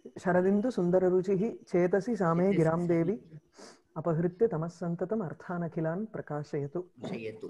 शरदिन्दु सुन्दररुचिः चेतसि सामे गिरां देवी अपहृत्य तमः सन्ततम् अर्थानखिलान् प्रकाशयतु செய்யத்து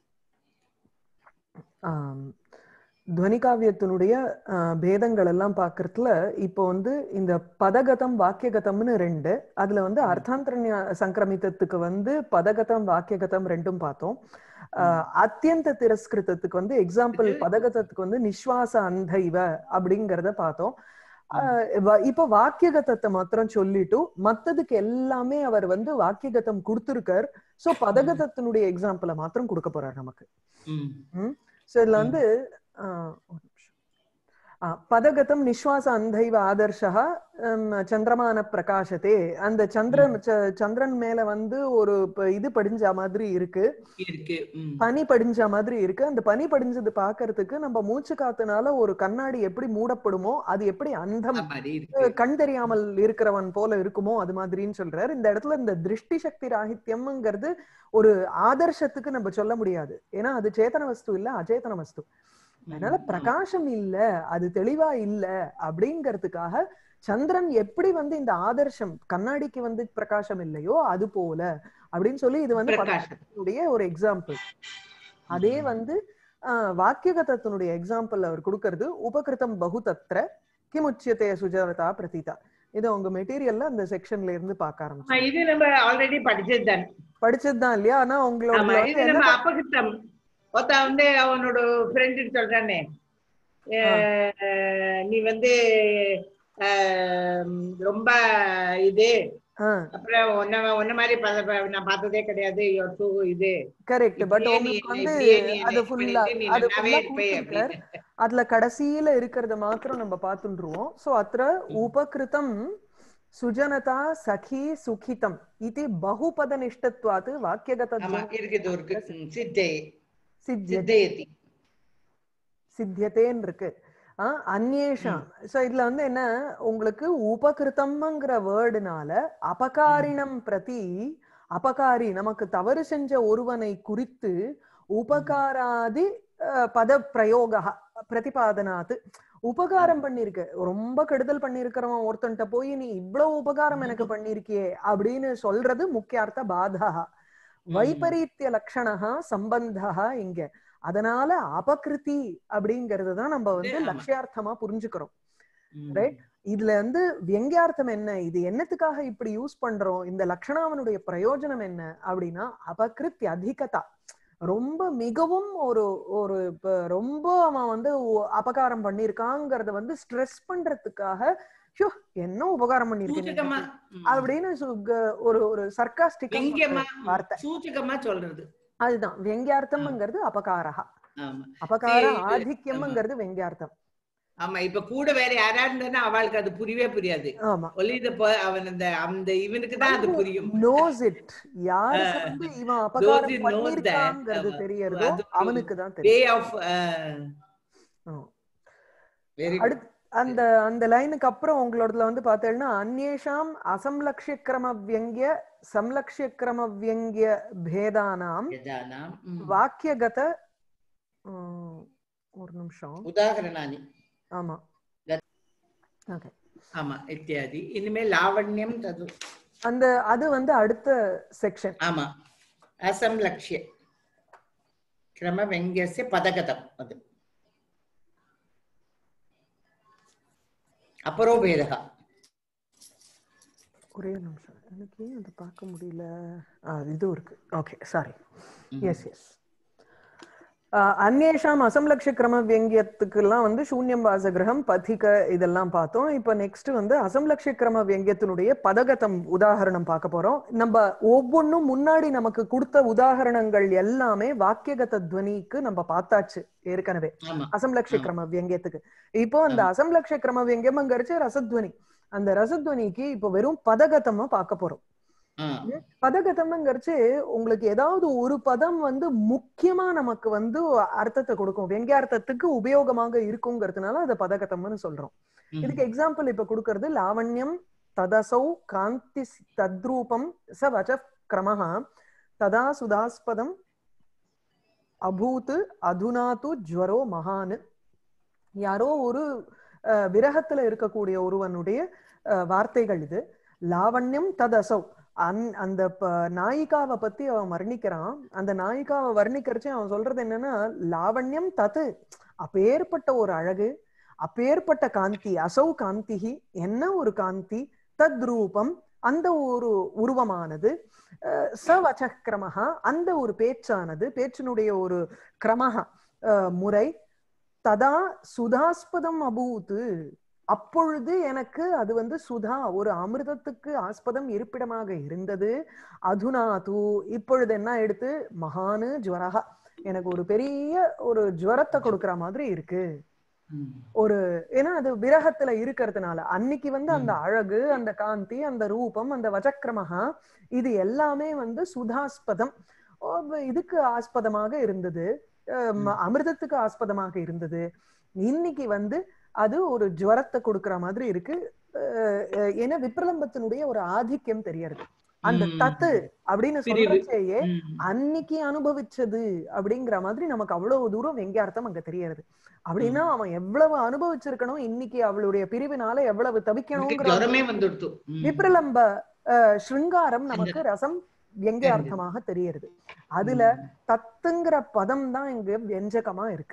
ஆம், துவனிகாவியத்தினுடைய ஆஹ், பேதங்கள் எல்லாம் பார்க்கறதுல இப்போ வந்து இந்த பதகதம் வாக்கியகதம்னு ரெண்டு அதுல வந்து அர்த்தாந்தர ஞா- சங்கிரமித்தத்துக்கு வந்து பதகதம் வாக்கியகதம் ரெண்டும் பார்த்தோம் ஆஹ், அத்தியந்த திரஸ்கிருதத்துக்கு வந்து எக்ஸாம்பிள் பதகதத்துக்கு வந்து நிஸ்வாச அந்தைவ அப்படிங்கறத பார்த்தோம் ஆஹ், வ- இப்ப வாக்கியகதத்தை மாத்திரம் சொல்லிட்டு மத்ததுக்கு எல்லாமே அவர் வந்து வாக்கியகதம் கொடுத்திருக்கார் சோ பதகதத்தினுடைய எக்ஸாம்பிளை மாத்திரம் கொடுக்க போறார் நமக்கு ம் சோ இதுல வந்து ஆஹ், ஒரு நிமிஷம். ஆஹ், பதகதம் நிஸ்வாச அந்தைவ ஆதர்ஷா ஹம், சந்திரமான பிரகாசத்தே அந்த சந்திரன் ச- சந்திரன் மேல வந்து ஒரு ப- இது படிஞ்ச மாதிரி இருக்கு இருக்கு ம் பனி படிஞ்ச மாதிரி இருக்கு அந்த பனி படிஞ்சது பாக்குறதுக்கு நம்ம மூச்சு காத்துனால ஒரு கண்ணாடி எப்படி மூடப்படுமோ அது எப்படி அந்தம் அந்த மாதிரி இருக்கு கண் தெரியாமல் இருக்கிறவன் போல இருக்குமோ அது மாதிரின்னு சொல்றாரு இந்த இடத்துல இந்த திருஷ்டி சக்தி ராகித்யம்ங்கிறது ஒரு ஆதர்ஷத்துக்கு நம்ம சொல்ல முடியாது ஏன்னா அது சேத்தன வஸ்து இல்ல அச்சேதன வஸ்து அதனால பிரகாசம் இல்ல அது தெளிவா இல்ல அப்படிங்கிறதுக்காக சந்திரன் எப்படி வந்து இந்த ஆதர்ஷம் கண்ணாடிக்கு வந்து பிரகாசம் இல்லையோ அது போல அப்படின்னு சொல்லி இது வந்து பிரகாஷம் பதத்தினுடைய ஒரு எக்ஸாம்பிள் அதே வந்து ஆஹ், வாக்கியகதத்தினுடைய எக்ஸாம்பிள் அவர் கொடுக்கறது உபகிருதம் பகுதத்ர கிமுச்சியத்தைய சுஜாதா பிரதீதா இது உங்க மெட்டீரியல்ல அந்த செக்ஷன்ல இருந்து பார்க்க ஆ, ஆரம்பிச்சு இது நம்ம ஆல்ரெடி படிச்சது தான் படிச்சதுதான் இல்லையா ஆனா உங்களோட ஆமா வந்து இது என்ன நம்ம அபகிருத்தம் ஒருத்த வந்து அவனோட ஃப்ரெண்டு சொல்றானே அஹ், நீ வந்து அஹ், ரொம்ப இது ஆஹ் அப்புறம் உன்ன உன்ன மாதிரி ப- ப- நான் பார்த்ததே கிடையாது you're too இது கரெக்ட் பட் இப்படியே நீ உங்களுக்கு வந்து இப்படியே நீ அது இது ஃபுல்லா பண்ணிட்டு நீ அது நல்லாவே ஃபுல்லா இருப்பே கொடுத்திருக்கார் அப்படின்னு. அதுல கடைசியில இருக்கிறத மாத்திரம் நம்ம பார்த்துருவோம் சோ அത്ര உபகிருதம் சுஜனதா சகி சுகிதம் இது பகுபத நிஷ்டத்வாத்து வாக்கியகத ஆமா இருக்குது இருக்கு ம், சித்தே சித்திய சித்தேதி சித்தியத்தேன்னு இருக்கு ஆஹ் அந்நேஷாம் சோ இதுல வந்து என்ன உங்களுக்கு உபகிருத்தம்ங்கிற வேர்டுனால அபகாரிணம் பிரதி அபகாரி நமக்கு தவறு செஞ்ச ஒருவனை குறித்து உபகாராதி அஹ், பத பிரயோக பிரதிபாதனாத்து உபகாரம் பண்ணிருக்கு ரொம்ப கெடுதல் பண்ணிருக்கிறவன் ஒருத்தன்ட்ட போய் நீ இவ்வளவு உபகாரம் எனக்கு பண்ணிருக்கியே அப்படின்னு சொல்றது முக்கியார்த்த பாதா வைபரீத்திய லட்சணா சம்பந்தா இங்க அதனால அபகிருதி அப்படிங்கறது தான் நம்ம வந்து ஆமா. லட்சியார்த்தமா புரிஞ்சுக்கிறோம் ம். Right? இதுல வந்து வியங்கியார்த்தம் என்ன இது என்னத்துக்காக இப்படி யூஸ் பண்றோம் இந்த லட்சணாவனுடைய பிரயோஜனம் என்ன அப்படின்னா அபகிருத்தி அதிகதா ரொம்ப மிகவும் ஒரு ஒரு இப்ப ரொம்ப அவன் வந்து ஒ- அபகாரம் பண்ணிருக்காங்கிறத வந்து ஸ்ட்ரெஸ் பண்றதுக்காக ஷோ என்ன உபகாரம் பண்ணிருக்கேன் சூச்சகமா நீ?" ம். அப்படின்னு சு- க- ஒரு ஒரு சர்க்காஸ்டிக் வெங்கியமா வார்த்தை சூச்சகமா சொல்றது அதுதான் வெங்கியார்த்தம்ங்கிறது அபகாரஹா ஆமா அபகார சரி, இது- ஆதித்யம்ங்கிறது வெங்கியார்த்தம் ஆமா இப்ப கூட வேற யாரா இருந்தா அவளுக்கு அது புரியவே புரியாது ஆமா ஒலி இந்த ப- அவன் அந்த அந்த இவனுக்கு தான் அது புரியும் நோஸ் இட் யாருக்கு வந்து இவன் Those அபகாரம் who know that, பண்ணிருக்காங்கிறது ஆமா. தெரியறதோ அது அவனுக்கு தான் வே தெரியும் ஆஃப் ஆமா. வெரி அடுத்து அந்த அந்த லைனுக்கு அப்புறம் உங்களோடதுல வந்து பார்த்தேன்னா அந்நேஷாம் அசம்லக்ஷ்ய கிரம வியங்கிய சம்லக்ஷ்ய கிரம வியங்கிய பேதானாம் యజానాం வாக்கியகத உம், ஒரு நிமிஷம் ఉదాహరణాన్ని ஆமா That- ஓகே ஆமா இத்தியாதி இனிமே லாவண்யம் தது அந்த அது வந்து அடுத்த செக்ஷன் ஆமா அசம்லக்ஷ்ய கிரம வெங்கியஸ்ய பதகதம் அது அபரோபேதக ஒரே நிமிஷம் எனக்கு ஏன் அதை பார்க்க முடியல ஆ இது இருக்கு ஓகே சாரி எஸ் எஸ் அந்நேஷாம் அசம்லக்ஷ கிரம வியங்கியத்துக்கெல்லாம் வந்து சூன்யம் வாசகிரகம் பதிக இதெல்லாம் பார்த்தோம் இப்போ நெக்ஸ்ட் வந்து அசம்லக்ஷ கிரம வியங்கியத்தினுடைய பதகதம் உதாகரணம் பார்க்க போறோம் நம்ம ஒவ்வொன்றும் முன்னாடி நமக்கு கொடுத்த உதாகரணங்கள் எல்லாமே வாக்கியகத துவனிக்கு நம்ம பார்த்தாச்சு ஏற்கனவே ஆமா அசம்லக்ஷ ஆ. கிரம வியங்கியத்துக்கு இப்போ அந்த அசம்லக்ஷ கிரம வியங்கியம்ங்கிறச்சு ரசத்வனி அந்த ரசத்வனிக்கு இப்போ வெறும் பதகதமா பார்க்க போறோம் ஆ, பதகதம்ங்கிறச்சு உங்களுக்கு ஏதாவது ஒரு பதம் வந்து முக்கியமா நமக்கு வந்து அர்த்தத்தை கொடுக்கும் வெங்கியார்த்தத்துக்கு உபயோகமாக இருக்குங்கிறதுனால அதை பதகதம்னு சொல்றோம் ம். இதுக்கு எக்ஸாம்பிள் இப்ப கொடுக்கறது லாவண்யம் ததசௌ காந்தி ஸ்- தத்ரூபம் ச வச்ச கிரமஹ ததா சுதாஸ்பதம் அபூத் அதுனா து ஜுவரோ மகான் யாரோ ஒரு அஹ், விரகத்துல இருக்கக்கூடிய ஒருவனுடைய அஹ், வார்த்தைகள் இது லாவண்யம் ததசௌ அந் அந்த ப- நாயிகாவை பத்தி அவன் வர்ணிக்கிறான் அந்த நாயிகாவை வர்ணிக்கிறச்சே அவன் சொல்றது என்னன்னா லாவண்யம் தது அப்பேற்பட்ட ஒரு அழகு அப்பேற்பட்ட காந்தி அசௌ காந்திகி என்ன ஒரு காந்தி தத் ரூபம் அந்த ஒரு உருவமானது அஹ், சவச்சக்கிரமஹா அந்த ஒரு பேச்சானது பேச்சினுடைய ஒரு கிரமஹா அஹ், முறை ததா சுதாஸ்பதம் அபூத்து அப்பொழுது எனக்கு அது வந்து சுதா ஒரு அமிர்தத்துக்கு ஆஸ்பதம் இருப்பிடமாக இருந்தது அதுனா தூ இப்பொழுது என்ன எடுத்து மகானு ஜுவரகா எனக்கு ஒரு பெரிய ஒரு ஜுவரத்தை கொடுக்கிற மாதிரி இருக்கு ம். ஒரு ஏன்னா அது விரகத்துல இருக்கிறதுனால அன்னைக்கு வந்து அந்த ம். அழகு அந்த காந்தி அந்த ரூபம் அந்த வஜக்கிரமஹா இது எல்லாமே வந்து சுதாஸ்பதம் ஓ, இதுக்கு ஆஸ்பதமாக இருந்தது அஹ், ம- அமிர்தத்துக்கு ஆஸ்பதமாக இருந்தது இன்னைக்கு வந்து அது ஒரு ஜுவரத்தை கொடுக்கிற மாதிரி இருக்கு அஹ், அஹ், ஏன்னா விப்ரலம்பத்தினுடைய ஒரு ஆதிக்கம் தெரியறது அந்த ம். தத்து அப்படின்னு புரியுது. சொல்றச்சேயே ம். அன்னைக்கு அனுபவிச்சது அப்படிங்கிற மாதிரி நமக்கு அவ்வளவு தூரம் வெங்கார்த்தம் அங்க தெரியறது அப்படின்னா அவன் எவ்வளவு அனுபவிச்சிருக்கணும் இன்னைக்கு அவளுடைய பிரிவினால எவ்வளவு எனக்கு தவிக்கணுங்கிற ஜுரமே வந்துடுத்து ம். விப்ரலம்ப அஹ், ஸ்ருங்காரம் நமக்கு ரசம் வெங்கார்த்தமாக தெரியறது அதுல ம். தத்துங்கிற பதம் தான் இங்க வியஞ்சகமா இருக்கு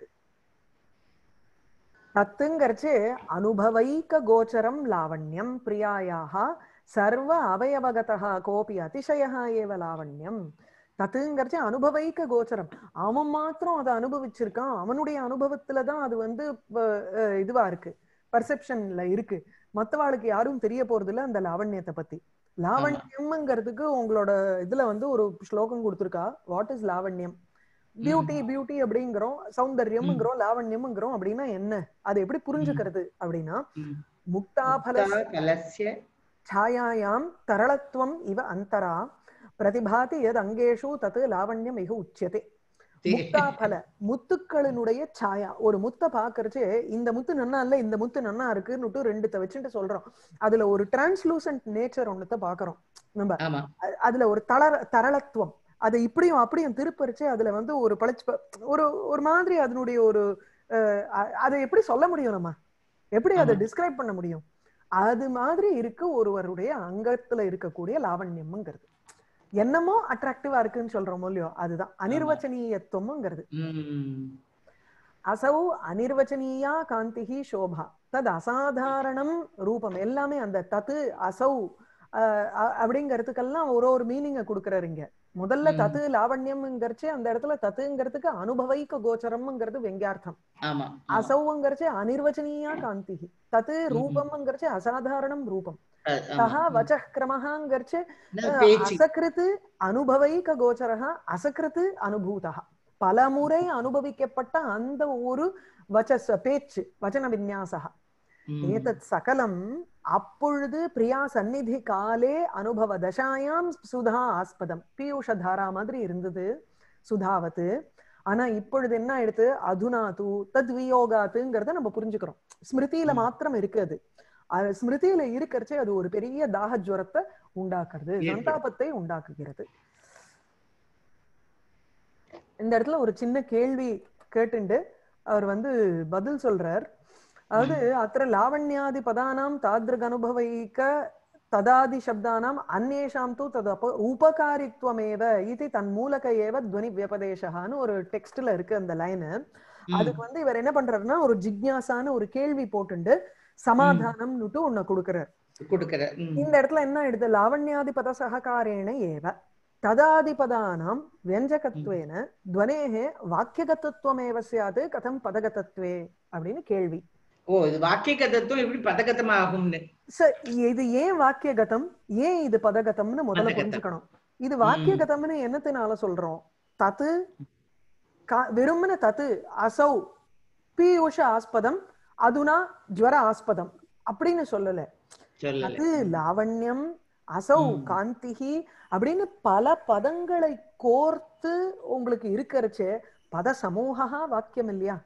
தத்துங்கிறச்சு அனுபவைக்க கோச்சரம் லாவண்யம் பிரியாயாக சர்வ அவயவகதா கோபி அதிசயா ஏவ லாவண்யம் தத்துங்கிறச்சு அனுபவைக்க கோச்சரம் அவன் மாத்திரம் அதை அனுபவிச்சிருக்கான் அவனுடைய அனுபவத்துலதான் அது வந்து அஹ், அஹ், இதுவா இருக்கு பர்செப்ஷன்ல இருக்கு மத்தவாளுக்கு யாரும் தெரிய போறது இல்ல அந்த லாவண்யத்தை பத்தி லாவண்யம்ங்கிறதுக்கு உங்களோட இதுல வந்து ஒரு ஸ்லோகம் கொடுத்திருக்கா வாட் இஸ் லாவண்யம் பியூட்டி பியூட்டி அப்படிங்கிறோம் சௌந்தர்யம்ங்கிறோம் லாவண்யம்ங்கிறோம் அப்படின்னா என்ன அதை எப்படி புரிஞ்சுக்கிறது அப்படின்னா ம். முக்தாபல முக்தா கலஸ்ய ಛಾಯಾಯಾಂ ತರಳತ್ವಂ ಇವ ಅಂತರ பிரதிபாதி எது அங்கேஷு தத்து லாவண்யம் மிக உச்சியதே முக்தாபல முத்துக்களினுடைய சாயா ஒரு முத்தை பாக்குறச்சு இந்த முத்து நன்னா இல்ல இந்த முத்து நன்னா இருக்குன்னுட்டு ரெண்டுத்த வச்சுட்டு சொல்றோம் அதுல ஒரு டிரான்ஸ்லூசன்ட் நேச்சர் ஒண்ணுத்த பாக்குறோம் நம்ம ஆமா அ- அதுல ஒரு தளர தரளத்துவம் அதை இப்படியும் அப்படியும் திருப்பறிச்சு அதுல வந்து ஒரு பளிச்சு ப- ஒரு ஒரு மாதிரி அதனுடைய ஒரு அஹ், அ- அதை எப்படி சொல்ல முடியும் நம்ம எப்படி அதை ஆமா. டிஸ்கிரைப் பண்ண முடியும் அது மாதிரி இருக்கு ஒருவருடைய அங்கத்துல இருக்கக்கூடிய லாவண்யம்ங்கிறது என்னமோ அட்ராக்டிவா இருக்குன்னு சொல்றோமோ இல்லையோ அதுதான் அனிர்வச்சனீயத்துவம்ங்கிறது ம். அசௌ அனிர்வச்சனீயா காந்திஹி சோபா தத் அசாதாரணம் ரூபம் எல்லாமே அந்த தத்து அசௌ அஹ், அ- அப்படிங்கறதுக்கெல்லாம் ஒரு ஒரு மீனிங்க கொடுக்கறாருங்க முதல்ல ம். தத்து லாவண்யம்ங்கிறச்சு அந்த இடத்துல தத்துங்கிறதுக்கு அனுபவைக்க கோச்சரம்ங்கிறது வெங்கியார்த்தம் ஆமா ஆமா. அசௌங்கிறச்சு அனிர்வச்சனீயா காந்திஹி தத்து ரூபம்ங்கிறச்சு அசாதாரணம் ரூபம் அ- ஆமா. சஹா வச்ச கிரமஹாங்கிறச்சு என்ன பேச்சு அசகிருத்து அனுபவைக்க கோச்சரக அசகிருத்து அனுபூதா பலமுறை அனுபவிக்கப்பட்ட அந்த ஒரு வச்சஸ் பேச்சு வச்சன விநியாசா ம். ஏதத் சகலம் அப்பொழுது பிரியா சந்நிதி காலே அனுபவ தசாயாம் சுதா ஆஸ்பதம் பீயூஷ தாரா மாதிரி இருந்தது சுதாவத்து ஆனா இப்பொழுது என்ன ஆயிடுத்து அதுனா தூ தத் வியோகாத்துங்கிறத நம்ம புரிஞ்சுக்கிறோம் ஸ்மிருதியில ம். மாத்திரம் இருக்கு அது அது ஸ்மிருதியில இருக்கிறச்சே அது ஒரு பெரிய தாக ஜுவரத்தை உண்டாக்குறது ஏற்படும். சந்தாபத்தை உண்டாக்குகிறது இந்த இடத்துல ஒரு சின்ன கேள்வி கேட்டுண்டு அவர் வந்து பதில் சொல்றார் அதாவது அத்திர லாவண்யாதி பதானாம் தாத்ருக் அனுபவைக்க ததாதி சப்தானாம் அந்நேஷாம் தூ தது அப உபகாரித்வமேவ இது தன் மூலக ஏவ துவனி வியபதேசகான்னு ஒரு டெக்ஸ்ட்ல இருக்கு அந்த லைனு ம். அதுக்கு வந்து இவர் என்ன பண்றாருன்னா ஒரு ஜிக்ஞாசான்னு ஒரு கேள்வி போட்டுண்டு சமாதானம்னுட்டு ஒண்ணு கொடுக்கிறார் கொடுக்கிற ம். இந்த இடத்துல என்ன ஆயிடுது லாவண்யாதிபத சககாரேண ஏவ ததாதிபதானாம் வியஞ்சகத்வேன துவனேஹே வாக்கியகத்தத்துவமேவ சியாது கதம் பதகதத்வே அப்படின்னு கேள்வி ஓ இது வாக்கிய கதத்துவம் எப்படி பதகதம் ஆகும்னு ச- இது ஏன் வாக்கியகதம் ஏன் இது பதகதம்னு முதல்ல பதகதம். புரிஞ்சுக்கணும் இது வாக்கியகதம்னு என்னத்தினால சொல்றோம் தத்து கா- வெறுமன தத்து அசௌ பீயூஷ ஆஸ்பதம் அதுனா ஜுவர ஆஸ்பதம் அப்படின்னு சொல்லல சொல்லல அது லாவண்யம் அசௌ ம். காந்திகி அப்படின்னு பல பதங்களை கோர்த்து உங்களுக்கு இருக்கிறச்சே பத சமூகா வாக்கியம் இல்லையா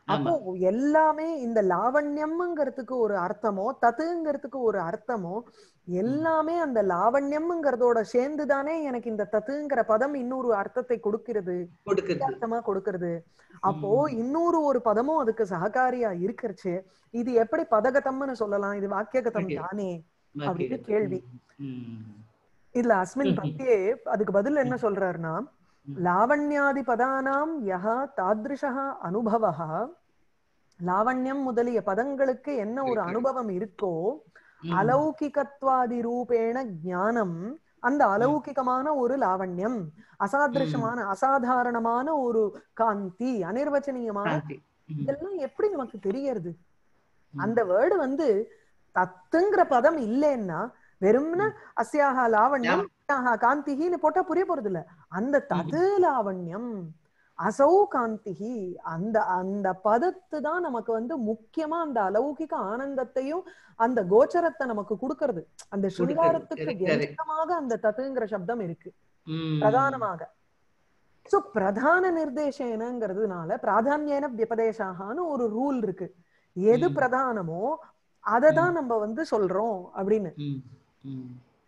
அப்போ ஆமா எல்லாமே இந்த லாவண்யம்ங்கிறதுக்கு ஒரு அர்த்தமோ தத்துங்கிறதுக்கு ஒரு அர்த்தமோ எல்லாமே அந்த லாவண்யம்ங்கிறதோட சேர்ந்துதானே எனக்கு இந்த தத்துங்கிற பதம் இன்னொரு அர்த்தத்தை கொடுக்கிறது கொடுக்குறது அர்த்தமா கொடுக்கிறது அப்போ ம். இன்னொரு ஒரு பதமும் அதுக்கு சககாரியா இருக்கிறச்சு இது எப்படி பதகதம்னு சொல்லலாம் இது வாக்கியகதம் Okay. தானே பாக்கி அப்படின்னு இருக்கு. கேள்வி. ம். இதுல அஸ்மின் ம்ஹும். பத்தியே அதுக்கு பதில் என்ன சொல்றாருன்னா ம். லாவண்யாதி பதானாம் யஹ தாத்ருஷः அனுபவः லாவண்யம் முதலிய பதங்களுக்கு என்ன ஒரு இருக்கு. அனுபவம் இருக்கோ ம். அலௌகிகத்வாதி ரூபேண ஞானம் அந்த அலௌகிகமான ஒரு லாவண்யம் அசாதிருஷமான அசாதாரணமான ஒரு காந்தி அனிர்வச்சனீயமான சாந்தி. ம். இதெல்லாம் எப்படி நமக்கு தெரியறது ம். அந்த வேர்டு வந்து தத்துங்கிற பதம் இல்லைன்னா வெறும்னா அஸ்யாக லாவண்யம் அஸ்யாக காந்திகின்னு போட்டா புரிய போறது இல்ல அந்த தது லாவண்யம் அசௌ காந்திகி அந்த அந்த பதத்து தான் நமக்கு வந்து முக்கியமா அந்த அலௌகிக ஆனந்தத்தையும் அந்த கோச்சரத்தை நமக்கு கொடுக்கறது அந்த சிங்காரத்துக்கு correct, correct. வியங்கமாக அந்த தத்துங்கிற சப்தம் இருக்கு ம். பிரதானமாக சோ பிரதான நிர்தேசனங்கிறதுனால பிராதான்யன வியபதேசாகான்னு ஒரு ரூல் இருக்கு எது ம். பிரதானமோ அததான் நம்ம வந்து சொல்றோம் அப்படின்னு ம். ம்.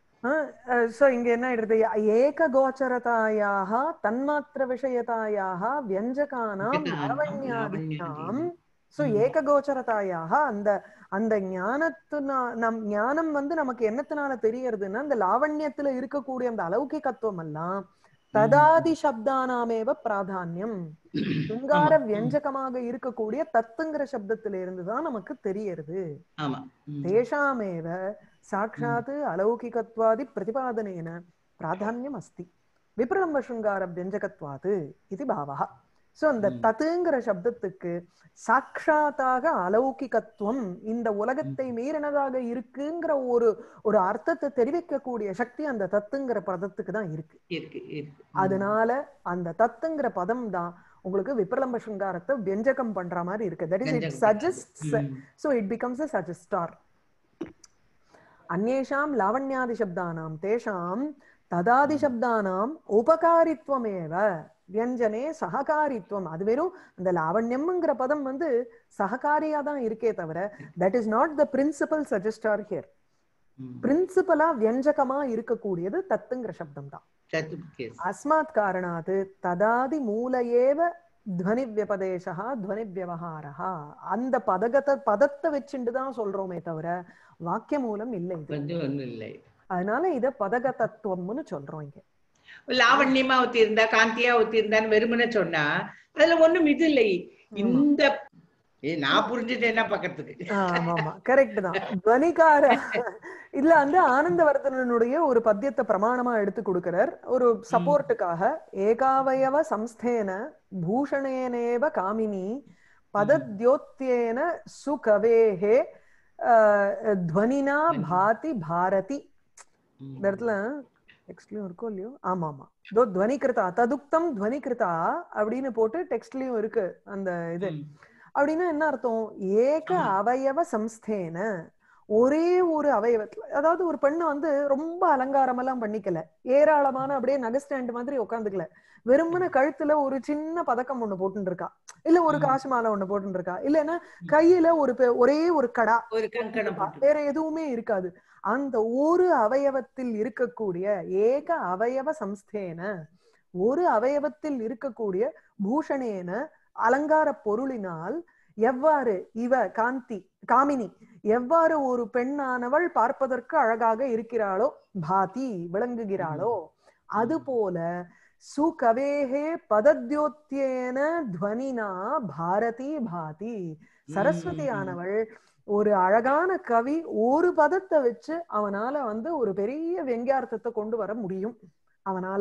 சோ இங்க என்ன ஆயிடுது ஏக கோச்சரதாயாக தன்மாத்திர விஷயதாயாக வியஞ்சகானாம் வியஞ்சகானாம் லாவண்யாதினாம் லாவண்யாதீனாம். சோ ம். ஏக கோச்சரதாயாக அந்த அந்த ஞானத்துனா நம் ஞானம் வந்து நமக்கு என்னத்தினால தெரியறதுன்னா அந்த லாவண்யத்துல இருக்கக்கூடிய அந்த அலௌகிகத்துவம் எல்லாம் ததாதி சப்தானாமேவ பிராதான்யம் சிங்கார ஆமா. ம். வியஞ்சகமாக இருக்கக்கூடிய தத்துங்கிற சப்தத்தில இருந்துதான் நமக்கு தெரியறது ஆமா ம். தேஷாமேவ சாட்சாத் அலௌகிகத்வாதி பிரதிபாதனேன பிராதான்யம் அஸ்தி விப்ரலம்ப சுங்கார வியஞ்சகத்வாது இது பாவः சோ அந்த ம். தத்துங்கிற சப்தத்துக்கு சாட்சாத்தாக அலௌகிகத்துவம் இந்த உலகத்தை மீறினதாக இருக்குங்கிற ஒரு ஒரு அர்த்தத்தை தெரிவிக்கக்கூடிய சக்தி அந்த தத்துங்கிற பதத்துக்கு தான் இருக்கு இருக்கு இருக்கு ம். அதனால அந்த தத்துங்கிற பதம் தான் உங்களுக்கு விப்ரலம்ப சுங்காரத்தை வியஞ்சகம் பண்ற மாதிரி இருக்கு தட் இஸ் இட் வியஞ்சகம் சஜஸ்ட் ம். so it becomes a suggestor अन्येषां लावण्यादिशब्दानां तेषां तदादिशब्दानाम् उपकारित्वमेव வியஞ்சனே சககாரித்துவம் அது வெறும் அந்த லாவண்யம்ங்கிற பதம் வந்து சககாரியா தான் இருக்கே தவிர that is not the principal suggester here ம். பிரின்சிபலா வியஞ்சகமா இருக்கக்கூடியது தத்துங்கிற சப்தம் தான் That case. அஸ்மாத் காரணாத் ததாதி மூல ஏவ துவனி வியபதேசா துவனி வியவஹாரா அந்த பதகத்தை பதத்தை வச்சுட்டு தான் சொல்றோமே தவிர வாக்கிய மூலம் இல்லை இது வந்து ஒண்ணும் இல்லை அதனால இத பதக தத்துவம்னு சொல்றோம் இங்க லாவண்யமா ஊத்தி இருந்தா காந்தியா ஊத்தி இருந்தான்னு வெறுமனே சொன்னா அதுல ஒண்ணும் இது இல்லை இந்த ஏ நான் புரிஞ்சுட்டேன்னா பக்கத்துக்கு ஆமா ஆமா கரெக்ட் தான் துவனிகார இதுல வந்து ஆனந்தவர்தனனுடைய ஒரு பத்தியத்தை பிரமாணமா எடுத்து கொடுக்கிறார் ஒரு சப்போர்ட்டுக்காக ஏகாவயவ சம்ஸ்தேன பூஷணேனேவ காமினி பதத்யோத்தியேன சுகவேஹே அஹ், துவனினா பாதி பாரதி ம். இந்த இடத்துல டெக்ஸ்ட்லயும் இருக்கோ இல்லையோ ஆமா ஆமா இதோ துவனி கிருதா ததுக்தம் துவனி கிருதா அப்படின்னு போட்டு டெக்ஸ்ட்லயும் இருக்கு அந்த இது ம். அப்படின்னா என்ன அர்த்தம் ஏக ஆமா. அவயவ சம்ஸ்தேன ஒரே ஒரு அவயவத்துல அதாவது ஒரு பெண்ணு வந்து ரொம்ப அலங்காரம் எல்லாம் பண்ணிக்கல ஏராளமான அப்படியே நகை ஸ்டாண்ட் மாதிரி உட்காந்துக்கல வெறுமன கழுத்துல ஒரு சின்ன பதக்கம் ஒண்ணு போட்டுட்டு இருக்கா இல்ல ஒரு ம். காசு மாலை ஒண்ணு போட்டுட்டு இருக்கா இல்லைன்னா கையில ஒரு பெ- ஒரே ஒரு கடா ஒரு கங்கணம் இருக்கா. போட்டு வேற எதுவுமே இருக்காது அந்த ஒரு அவயவத்தில் இருக்கக்கூடிய ஏக அவயவ சம்ஸ்தேன ஒரு அவயவத்தில் இருக்கக்கூடிய பூஷணேன அலங்கார பொருளினால் எவ்வாறு இவ காந்தி காமினி எவ்வாறு ஒரு பெண்ணானவள் பார்ப்பதற்கு அழகாக இருக்கிறாளோ பாதி விளங்குகிறாளோ அதுபோல சுகவேகே பதத்யோத்தியேன துவனினா பாரதி பாதி சரஸ்வதியானவள் ஒரு அழகான கவி ஒரு பதத்தை வச்சு அவனால வந்து ஒரு பெரிய வெங்கியார்த்தத்தை கொண்டு வர முடியும் அவனால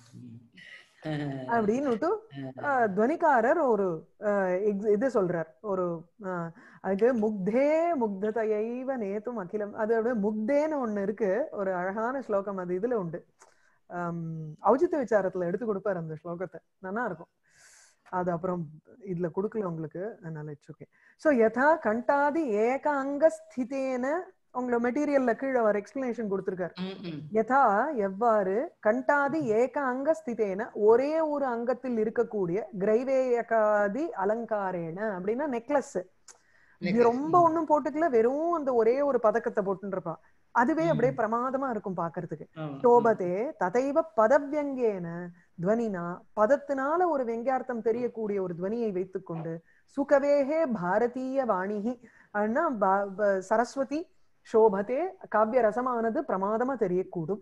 அப்படின்னுட்டு அஹ், துவனிக்காரர் ஒரு அஹ், ex- இது சொல்றார் ஒரு அஹ், அதுக்கு முக்தே முக்ததையைவ நேத்தும் அகிலம் அது அப்படியே முக்தேன்னு ஒண்ணு இருக்கு ஒரு அழகான ஸ்லோகம் அது இதுல உண்டு ஆம், ஔச்சித்ய விசாரத்துல எடுத்து கொடுப்பாரு அந்த ஸ்லோகத்தை நல்லா இருக்கும் அது அப்புறம் இதுல கொடுக்கல உங்களுக்கு அதனால இட்ஸ் ஓகே சோ யதா கண்டாதி ஏக அங்க ஸ்திதேன உங்களோட மெட்டீரியல்ல கீழே அவர் எக்ஸ்பிளனேஷன் கொடுத்திருக்காரு ம், ம். யதா எவ்வாறு கண்டாதி ஏக அங்க ஸ்திதேன ஒரே ஒரு அங்கத்தில் இருக்கக்கூடிய கிரைவேயகாதி அலங்காரேன அப்படின்னா நெக்லஸ் Necklace. ரொம்ப ஒண்ணும் போட்டுக்கல வெறும் அந்த ஒரே ஒரு பதக்கத்தை போட்டுன்னு இருப்பா அதுவே ம். அப்படியே பிரமாதமா இருக்கும் பாக்குறதுக்கு ஆமா. சோபதே ததைவ பதவியங்கேன துவனினா பதத்தினால ஒரு வெங்கியார்த்தம் தெரியக்கூடிய ஒரு துவனியை வைத்துக்கொண்டு சுகவேகே பாரதீய வாணிகி அண்ணா ப- ப- சரஸ்வதி சோபதே காவிய ரசமானது பிரமாதமா தெரியக்கூடும்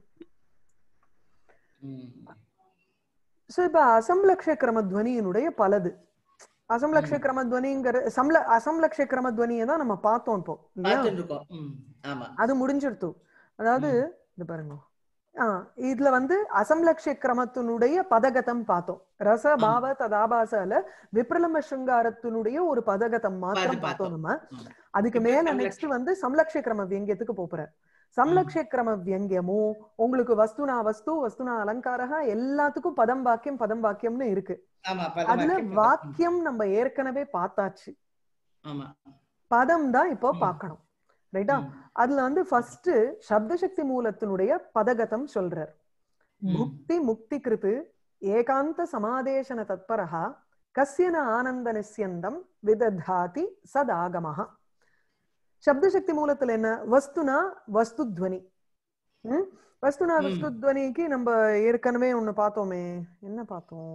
ம். சோ இப்ப அசம்லக்ஷ கிரம துவனியினுடைய பலது அசம்லக்ஷ கிரம துவனிங்கிற சம்ல அசம்லக்ஷ கிரம துவனியை தான் நம்ம பார்த்தோம் இப்போ இல்லையா பார்த்துட்டு இருக்கோம் ம், ஆமா அது முடிஞ்சிருத்து அதாவது இது பாருங்க ஆ இதுல வந்து அசம்லக்ஷ கிரமத்தினுடைய பதகதம் பார்த்தோம் ரச பாவ ததாபாசால விப்ரலம்ப சிருங்காரத்தினுடைய ஒரு பதகதம் மாத்திரம் அது பார்த்தோம் பார்த்தோம். நம்ம ம். அதுக்கு இப்ப மேல சம்லக்ஷ- நெக்ஸ்ட் வந்து சம்லக்ஷ கிரம வியங்கியத்துக்கு போறார் சம்லக்ஷ கிரம வியங்கியமும் உங்களுக்கு வஸ்துனா வஸ்து வஸ்துனா அலங்காரா எல்லாத்துக்கும் பதம் வாக்கியம் பதம் வாக்கியம்னு இருக்கு ஆமா அதுல பதவாக்கியம், பதம். வாக்கியம் நம்ம ஏற்கனவே பார்த்தாச்சு ஆமா பதம் தான் இப்போ ம். பார்க்கணும் ரைட்டா ம். அதுல வந்து ஃபர்ஸ்ட் சப்தசக்தி மூலத்தினுடைய பதகதம் சொல்றார் ம். புக்தி முக்தி கிருத்து ஏகாந்த சமாதேசன தத்பரஹா கஸ்யன ஆனந்த நிஸ்யந்தம் விததாதி சதாகமஹ சப்தசக்தி மூலத்துல என்ன வஸ்துனா வஸ்து துவனி ம்? வஸ்துனா ம். வஸ்து துவனிக்கு நம்ம ஏற்கனவே ஒண்ணு பார்த்தோமே என்ன பார்த்தோம்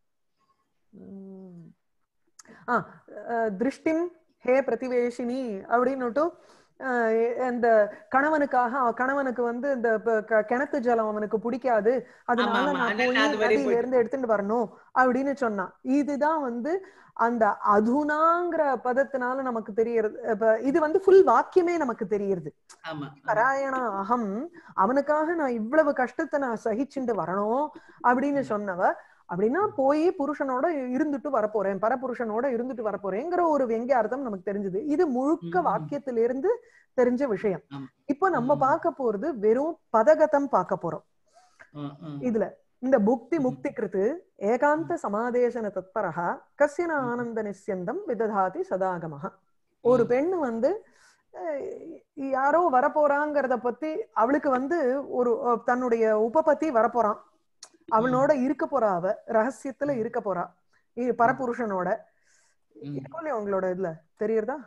ம். ஆ அஹ், திருஷ்டிம் ஹே பிரதிவேஷினி அப்படின்னுட்டு அஹ், அந்த கணவனுக்காக அவ- கணவனுக்கு வந்து இந்த ப- க- கிணத்து ஜலம் அவனுக்கு பிடிக்காது அதனால ஆமா, நான் அதனால போய் அது வரை நதியில இருந்து எடுத்துட்டு வரணும் அப்படின்னு சொன்னான் இதுதான் வந்து அந்த அதுனாங்கிற பதத்தினால நமக்கு தெரியறது இப்ப இது வந்து ஃபுல் வாக்கியமே நமக்கு தெரியறது ஆமா பராயண அகம் அவனுக்காக நான் இவ்வளவு கஷ்டத்தை நான் சகிச்சுண்டு வரணும் அப்படின்னு சொன்னவ அப்படின்னா போய் புருஷனோட இருந்துட்டு வரப்போறேன் பரபுருஷனோட இருந்துட்டு வரப்போறேங்கிற ஒரு வெங்கியார்த்தம் நமக்கு தெரிஞ்சது இது முழுக்க ம். வாக்கியத்திலிருந்து தெரிஞ்ச விஷயம் ஆமா. இப்போ நம்ம ம். பார்க்க போறது வெறும் பதகதம் பார்க்க போறோம் ம், ம். இதுல இந்த புக்தி ம். முக்தி கிருத்து ஏகாந்த சமாதேசன தத்பரஹா கஸ்யன ம். ஆனந்த நிஸ்யந்தம் விததாதி சதாகமஹ ஒரு ம். பெண்ணு வந்து அஹ், யாரோ வரப்போறாங்கிறத பத்தி அவளுக்கு வந்து ஒரு அஹ், தன்னுடைய உபபத்தி வரப்போறான் அவனோட இருக்க போறா அவ ரகசியத்துல இருக்க போறா இ- பரபுருஷனோட ம். இருக்கும் இல்லையா உங்களோட இதுல தெரியறதா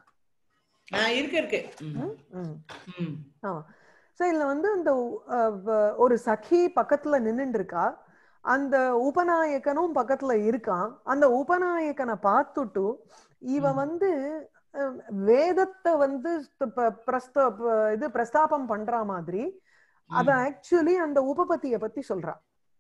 ஆ, இருக்கு இருக்கு ம், ம் ம். ஆமா சோ இதுல வந்து இந்த அஹ், வ- ஒரு சഖி பக்கத்துல நின்னுட்டு இருக்கா அந்த உபநாயகனும் பக்கத்துல இருக்கான் அந்த உபநாயகனை பார்த்துட்டு இவ ம். வந்து அஹ், வேதத்தை வந்து ஸ்த- ப- பிரஸ்த ப- இது பிரஸ்தாபம் பண்ற மாதிரி அவ ம். ஆக்சுவலி அந்த உபபத்திய பத்தி சொல்றா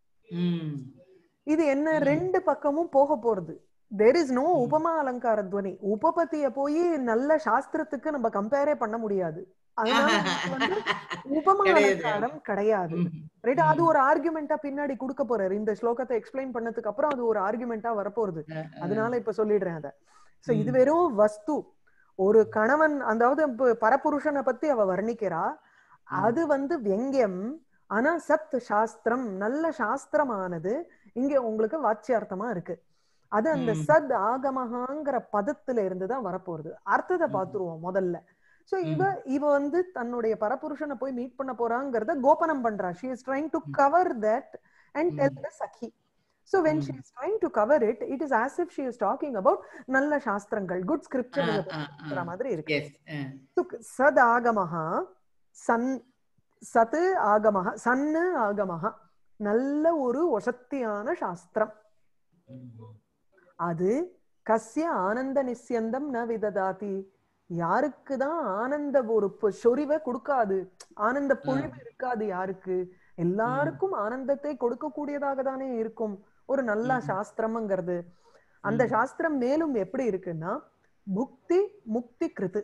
ம். இது என்ன ம். ரெண்டு பக்கமும் போக போறது தெர் இஸ் நோ ம். உபமா அலங்கார துவனி உபபத்திய போய் நல்ல சாஸ்திரத்துக்கு நம்ம கம்பேரே பண்ண முடியாது அதனால நமக்கு வந்து உபமா கிடையாது. அலங்காரம் கிடையாது ம். ரைட் அது ம். ஒரு ஆர்குமெண்டா பின்னாடி கொடுக்க போறாரு இந்த ஸ்லோகத்தை எக்ஸ்பிளைன் பண்ணதுக்கு அப்புறம் அது ஒரு ஆர்குமெண்டா வரப்போகுது அ, அ. அதனால இப்ப சொல்லிடுறேன் அத சோ இது ம். வெறும் வஸ்து ஒரு கணவன் அதாவது இப்ப பரபுருஷனை பத்தி அவ வர்ணிக்கிறா ம். அது வந்து வெங்கியம் ஆனா சத் சாஸ்திரம் நல்ல சாஸ்திரமானது இங்க உங்களுக்கு வாச்சியார்த்தமா இருக்கு அது அந்த ம். சத் ஆகமஹாங்கிற பதத்துல இருந்து தான் வரப்போறது அர்த்தத்தை ம். பாத்துருவோம் முதல்ல சோ ம். இவ இவ வந்து தன்னுடைய பரபுருஷனை போய் மீட் பண்ண போறாங்கிறத கோபனம் பண்றா she is trying to cover that and tell the சഖி so when she hmm. Is trying to cover it it is as if she is talking about நல்ல சாஸ்திரங்கள் குட் ஆ, ஸ்கிரிப்சர் ஆ, ஆ. மாதிரி இருக்கு Yes. அ. சத் ஆகமஹ சன் சத் ஆகமஹ சன்னு ஆகமஹ நல்ல ஒரு ஒசத்தியான சாஸ்திரம் ம். அது கஸ்ய ஆனந்த நிஸ்யந்தம் ந விததாதி யாருக்குதான் ஆனந்த ஒரு பொ- சொறிவை கொடுக்காது ஆனந்த பொழிவு இருக்காது யாருக்கு எல்லாருக்கும் ஆனந்தத்தை கொடுக்கக்கூடியதாக தானே இருக்கும் ஒரு நல்ல ம். சாஸ்திரம்ங்கிறது அந்த ம். சாஸ்திரம் மேலும் எப்படி இருக்குன்னா புக்தி முக்தி கிருத்து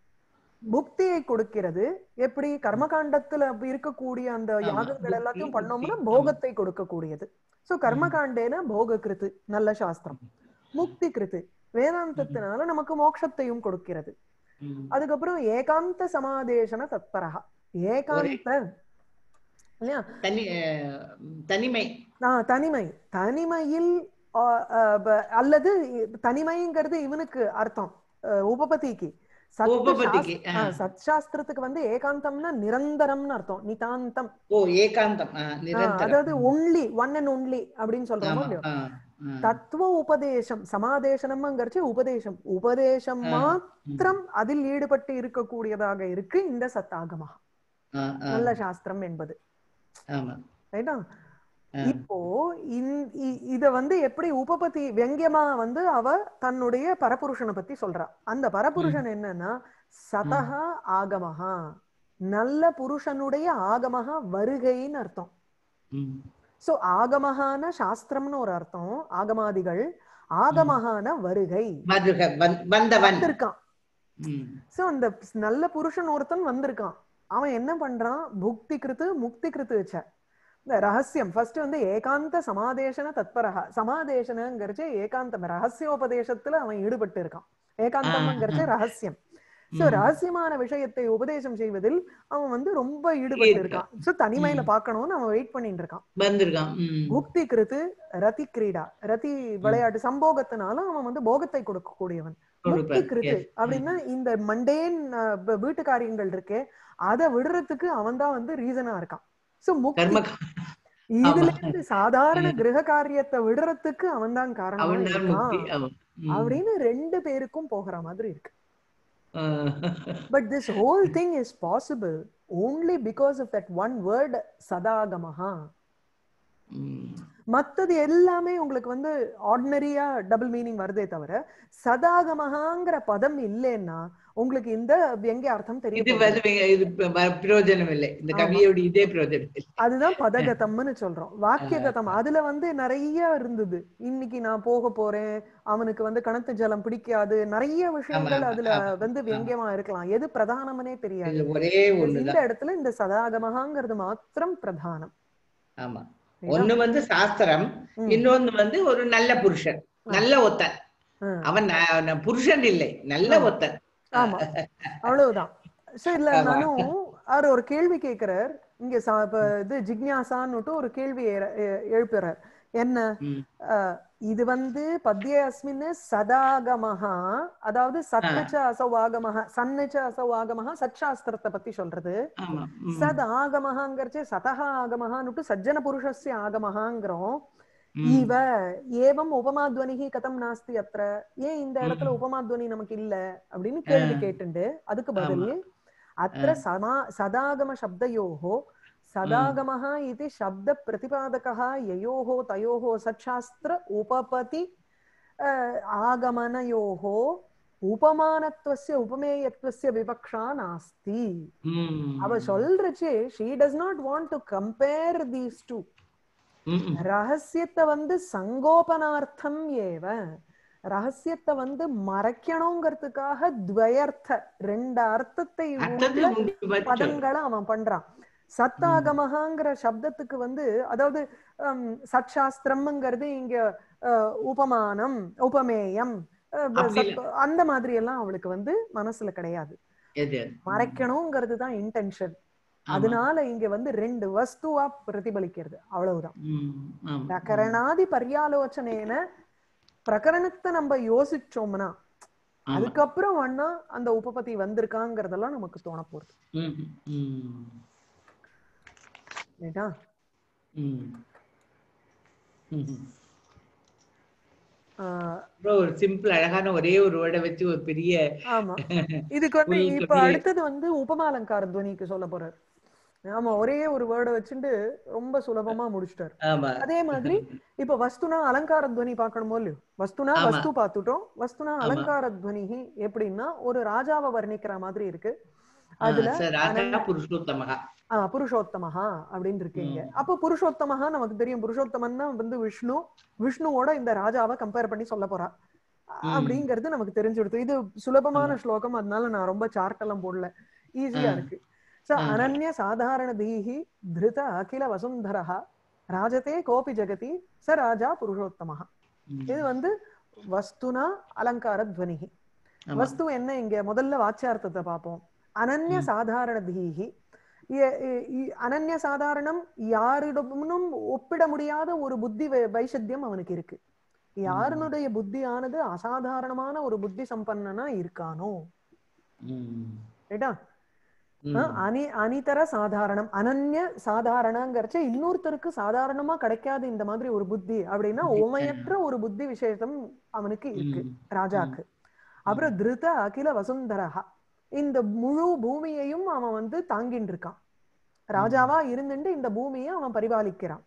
புக்தியை கொடுக்கிறது எப்படி கர்மகாண்டத்துல இருக்கக்கூடிய அந்த ஆமா, யாகங்கள் புக்தி, எல்லாத்தையும் பண்ணோம்னா முக்தி, போகத்தை கொடுக்கக்கூடியது சோ கர்மகாண்டேன போக கிருத்து நல்ல சாஸ்திரம் முக்தி கிருத்து வேதாந்தத்தினால நமக்கு மோட்சத்தையும் கொடுக்கிறது ம். அதுக்கப்புறம் ஏகாந்த சமாதேசன தத்பரஹா ஏகாந்த இல்லையா தனி அ, தனிமை ஆ, தனிமை தனிமையில் ஆ, ஆ, ப- அல்லது தனிமைங்கிறது இவனுக்கு அர்த்தம் அ, உபபதிக்கு சத்து உபபத்திக்கு, சாஸ்- ஆ, ஆ. சத் சாஸ்திரத்துக்கு வந்து ஏகாந்தம்னா நிரந்தரம்னு அர்த்தம் நிதாந்தம் ஓ ஏகாந்தம் ஆ, ஆ, நிரந்தரம் அதாவது ஒன்லி ஒன் அண்ட் ஒன்லி அப்படின்னு சொல்றோமோ ஆமா இல்லையோ ஆ, ஆ. தத்துவ உபதேசம் சமாதேசனம்ங்கிறச்சு உபதேசம் உபதேசம் ஆ, மாத்திரம் அதில் ஈடுபட்டு இருக்கக்கூடியதாக இருக்கு இந்த சத்தாகமா ஆ, ஆ, நல்ல சாஸ்திரம் என்பது ஆமா ரைட்டா ஆ. இப்போ இந்- இ- இத வந்து எப்படி உபபதி வெங்கியமா வந்து அவ தன்னுடைய பரபுருஷனை பத்தி சொல்றா அந்த பரபுருஷன் என்னன்னா சதஹா ஆகமஹா நல்ல புருஷனுடைய ஆகமஹா வருகைன்னு அர்த்தம் ம். சோ ஆகமஹான சாஸ்திரம்னு ஒரு அர்த்தம் ஆகமாதிகள் ஆகமஹான வருகை மதுக வந்- வந்தவன் வந்திருக்கான் ம். சோ அந்த நல்ல புருஷன் ஒருத்தன் வந்திருக்கான் அவன் என்ன பண்றான் புக்தி கிருத்து முக்தி கிருத்து வச்ச இந்த ரகசியம் ஃபர்ஸ்ட் வந்து ஏகாந்த சமாதேசன தத்பரஹ சமாதேசனங்கிறச்சு ஏகாந்தம் ரகசியோபதேசத்துல அவன் ஈடுபட்டு இருக்கான் ஏகாந்தம்ங்கிறச்சு ரகசியம் சோ ம். ரகசியமான விஷயத்தை உபதேசம் செய்வதில் அவன் வந்து ரொம்ப ஈடுபட்டு இருக்கான் சோ தனிமையில ம். பார்க்கணும்னு அவன் வெயிட் பண்ணிட்டு இருக்கான் வந்திருக்கான் ம். புக்தி கிருத்து ரதி கிரீடா ரதி விளையாட்டு சம்போகத்தினால அவன் வந்து போகத்தை கொடுக்கக்கூடியவன் முக்தி கொடுப்பார். கிருத்து Yes. அப்படின்னா இந்த மண்டேன் அஹ், வ- வீட்டு காரியங்கள் இருக்கே அதை விடுறதுக்கு அவன் தான் வந்து ரீசனா இருக்கான் சோ முக்தி கர்ம இதுல இருந்து சாதாரண கிரக காரியத்தை விடுறதுக்கு அவன் தான் காரணமா அவன் தான் முக்தி இருக்கான் அவன் ம். அப்படின்னு ரெண்டு பேருக்கும் போகிற மாதிரி இருக்கு ஆ. But this whole thing is possible only because of that one word சதாகமஹா ம். மத்தது எல்லாமே உங்களுக்கு வந்து ஆர்டினரியா டபுள் மீனிங் வருதே தவிர சதாகமஹாங்கிற பதம் இல்லைன்னா உங்களுக்கு இந்த எங்க அர்த்தம் இது தெரியும் வந்து வே- இது ப- ப- பிரயோஜனம் இல்லை இந்த ஆமா. கவியோட இதே பிரயோஜனம் இல்லை அதுதான் பதகதம்னு சொல்றோம் வாக்கியகதம் அதுல வந்து நிறைய இருந்தது இன்னைக்கு நான் போக போறேன் அவனுக்கு வந்து கணத்து ஜலம் பிடிக்காது நிறைய விஷயங்கள் ஆமா, அதுல ஆமா, வந்து ஆமா. வெங்கியமா இருக்கலாம் எது பிரதானம்னே தெரியாது இது ஒரே இந்த ஒண்ணுதான் இடத்துல இந்த சதாகமஹாங்கிறது மாத்திரம் பிரதானம் ஆமா சரியா? ஒண்ணு வந்து சாஸ்திரம் ம். இன்னொன்னு வந்து ஒரு நல்ல புருஷன் நல்ல ஒத்தன் ஆ. அவன் ந- ந- புருஷன் இல்லை நல்ல ஆமா. ஒத்தன் ஆமா அவ்வளவுதான் சோ இல்ல ஆமா. நானும் அவர் ஒரு கேள்வி கேக்குறார் இங்க சா- இப்ப இது ஜிக்ஞாசான்னுட்டு ஒரு கேள்வி எற- எ- எழுப்புறார் என்ன ம். அஹ், இது வந்து பத்ய அஸ்மின் சதாகமஹா அதாவது சத்னச்ச அசவாகமஹா சன்னச்ச அசவாகமஹா சச்சாஸ்திரத்தை பத்தி சொல்றது ஆமா ம். சத் ஆகமஹாங்கிறச்சு சதஹா ஆகமஹான்னுட்டு சஜ்ஜன புருஷஸ்ய ஆகமஹாங்கிறோம் ம். இவ ஏவம் உபமாத்வனிகி கதம் நாஸ்தி அத்திர ஏன் இந்த இடத்துல ம். உபமாத்வனி நமக்கு இல்ல அப்படின்னு கேள்வி ஆ. கேட்டுண்டு அதுக்கு பதில் அத்திர சமா சதாகம சப்தயோஹோ சதாகமः इति शब्द प्रतिपादकः ययोः तयोः सच्छास्त्र उपपति अ, आगमनयोः उपमानत्वस्य उपमेयत्वस्य विवक्षा नास्ति ம். அவ சொல்றச்சே she does not want to compare these two ம், ம். ரகசியத்தை வந்து சங்கோபனார்த்தம் ஏவ ரகசியத்தை வந்து மறைக்கணுங்கிறதுக்காக துவயர்த்த ரெண்டு அர்த்தத்தை அர்த்தத்தை உள்ள உண்டு வச்சு. பதங்களை அவன் பண்றான் சத்தாகமஹாங்கிற சப்தத்துக்கு வந்து அதாவது ஹம், சட்சாஸ்திரம்ங்கிறது இங்க அஹ், உபமானம் உபமேயம் அஹ், ப- அப்படி சத்- அந்த மாதிரி எல்லாம் அவளுக்கு வந்து மனசுல கிடையாது எது? மறைக்கணுங்கிறது தான் இன்டென்ஷன் ஆமா. அதனால இங்க வந்து ரெண்டு வஸ்துவா பிரதிபலிக்கிறது அவ்வளவுதான் ம், ஆமா. பிரகரணாதி பர்யாலோசனைன பிரகரணத்தை நம்ம யோசிச்சோம்னா ஆமா. அதுக்கப்புறம் வேணா அந்த உபபதி வந்திருக்காங்கிறதெல்லாம் நமக்கு தோண போகுது ம், ம், ரைட்டா ம். ம். ஆஹ் அப்புறம் ஒரு சிம்பிள் அழகான ஒரே ஒரு வேர்டை வச்சு ஒரு பெரிய ஆமா இதுக்கு வந்து புரியுது, இப்ப புரியுது. அடுத்தது வந்து உபமாலங்கார துவனிக்கு சொல்ல போறாரு ஆமா ஒரே ஒரு வேர்டை வச்சுட்டு ரொம்ப சுலபமா முடிச்சிட்டாரு ஆமா அதே மாதிரி இப்ப வஸ்துனா அலங்கார துவனி பார்க்கணுமோ இல்லையோ வஸ்துனா ஆமா. வஸ்து பார்த்துட்டோம் வஸ்துனா ஆமா. அலங்கார துவனி எப்படின்னா ஒரு ராஜாவை வர்ணிக்கிற மாதிரி இருக்கு ஆ, அதுல சரி, ராஜா புருஷோத்தமகா ஆ, புருஷோத்தமஹா அப்படின்னு இருக்கீங்க அப்போ புருஷோத்தமஹா நமக்கு தெரியும் புருஷோத்தமன்னா வந்து விஷ்ணு விஷ்ணுவோட இந்த ராஜாவை கம்பேர் பண்ணி சொல்ல போறா ம். அப்படிங்கிறது நமக்கு தெரிஞ்சுடுது இது சுலபமான ஸ்லோகம் அதனால நான் ரொம்ப சார்ட் எல்லாம் போடல ஈஸியா ஆ. இருக்கு சோ ஆ. அனன்ய சாதாரண தீஹி திருத அகில வசுந்தரஹா ராஜதே கோபி ஜெகதி ச ராஜா புருஷோத்தமஹா ம். இது வந்து வஸ்துனா அலங்கார துவனிகி ஆமா. வஸ்து என்ன இங்க முதல்ல வாச்சியார்த்தத்தை பார்ப்போம் அனன்ய சாதாரண தீஹி எ- எ- இ- அனன்ய சாதாரணம் யாரிடமும் ஒப்பிட முடியாத ஒரு புத்தி வை- வைஷத்தியம் அவனுக்கு இருக்கு யாருனுடைய புத்தியானது அசாதாரணமான ஒரு புத்தி சம்பன்னனா இருக்கானோ ம். ரைட்டா ம். அஹ் அனி அனிதர சாதாரணம் அனன்ய சாதாரணங்கிறச்ச இன்னொருத்தருக்கு சாதாரணமா கிடைக்காத இந்த மாதிரி ஒரு புத்தி அப்படின்னா புத்தி, உமையற்ற ஒரு புத்தி விசேஷம் அவனுக்கு இருக்கு ம். ராஜாக்கு அப்புறம் திருத அகில வசுந்தரஹா இந்த முழு பூமியையும் அவன் வந்து தாங்கின்னு இருக்கான் ராஜாவா இருந்துட்டு இந்த பூமியை அவன் பரிபாலிக்கிறான்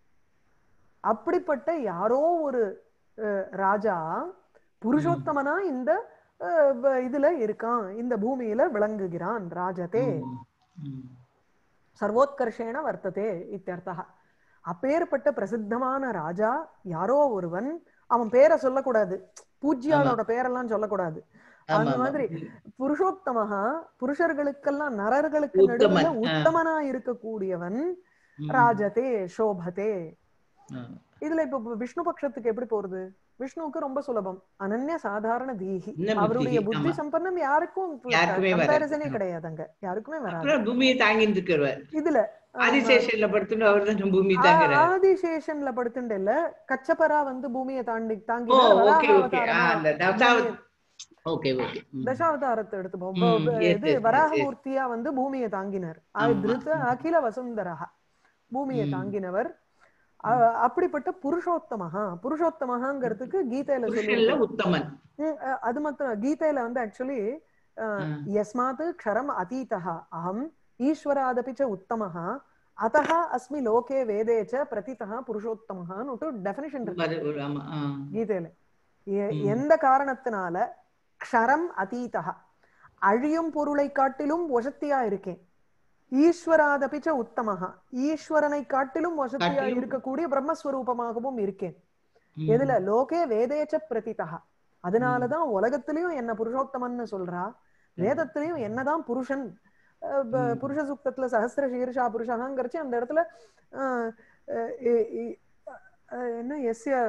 அப்படிப்பட்ட யாரோ ஒரு அஹ், ராஜா புருஷோத்தமனா இந்த அஹ், வ- இதுல இருக்கான் இந்த பூமியில விளங்குகிறான் ராஜதே ம். ம். சர்வோத்கர்ஷேண வர்த்ததே இத்தியர்த்தா அப்பேற்பட்ட பிரசித்தமான ராஜா யாரோ ஒருவன் அவன் பேரை சொல்லக்கூடாது பூஜ்யாளோட பேரெல்லாம் சொல்லக்கூடாது ஆமா, அந்த ஆமா. மாதிரி புருஷோத்தமஹா புருஷர்களுக்கெல்லாம் நரர்களுக்கு உத்தமன், நடுவுல ஆ. உத்தமனா இருக்கக்கூடியவன் ம். ராஜதே சோபதே ஆ. இதுல இப்ப விஷ்ணு பட்சத்துக்கு எப்படி போறது விஷ்ணுவுக்கு ரொம்ப சுலபம் அனன்ய சாதாரண தீஹி இன்னும் அவருடைய புத்தி, புத்தி ஆமா. சம்பந்தம் யாருக்கும் யாருக்குமே வராது. கம்பேரிசனே கிடையாதுங்க யாருக்குமே வராது அப்புறம் பூமியை தாங்கிட்டு இருக்கிறவர் இதுல ஆதிசேஷன்ல படுத்துட்டு அவர் தான் பூமி தாங்குறாரு ஆதிசேஷன்ல படுத்துட்டு இல்ல கச்சபரா வந்து பூமியை தாண்டி தாங்கி ஓ வராக ஓகே ஓகே அவதாரமா அந்த தசாவ- ஓகே ஓகே ம். தசாவதாரத்தை எடுத்துப்போம் ம், ப- yes, இது yes, yes, வராகமூர்த்தியா வந்து பூமியை தாங்கினார் அது ஆமா. திருத்த அகில வசுந்தரா பூமியை ம். தாங்கினவர் அ- அப்படிப்பட்ட புருஷோத்தமஹா புருஷோத்தமஹாங்கிறதுக்கு கீதையில புருஷன்ல சொல்லி உத்தமன் அது மாத்திரம் கீதையில வந்து ஆக்சுவலி ம். யஸ்மாத் க்ஷரம் அதீதः அகம் ஈஸ்வராதபி ச உத்தமः அத்தः அஸ்மி லோகே வேதே ச பிரதிதः புருஷோத்தமஹான்னு ஒரு டெஃபினிஷன் இருக்கு அது ஒரு ஆமா ஆ. கீதையில எ- ம். எந்த காரணத்தினால க்ஷரம் அதீதः அழியும் பொருளை காட்டிலும் வசத்தியா இருக்கேன் ஈஸ்வராதபி ச உத்தமஹா ஈஸ்வரனை காட்டிலும் வசத்தியா காட்டிலும். இருக்கக்கூடிய பிரம்மஸ்வரூபமாகவும் இருக்கேன் ம். எதுல லோகே வேதேச்ச பிரதிதா அதனாலதான் உலகத்திலயும் என்ன புருஷோத்தமன்னு சொல்றா வேதத்திலயும் என்னதான் புருஷன் அஹ் ப- ம். புருஷ சூக்தத்துல சஹஸ்ர சீர்ஷா புருஷகாங்கிறச்சு அந்த இடத்துல அஹ், அஹ், இ- இ- அஹ், என்ன எஸ்ய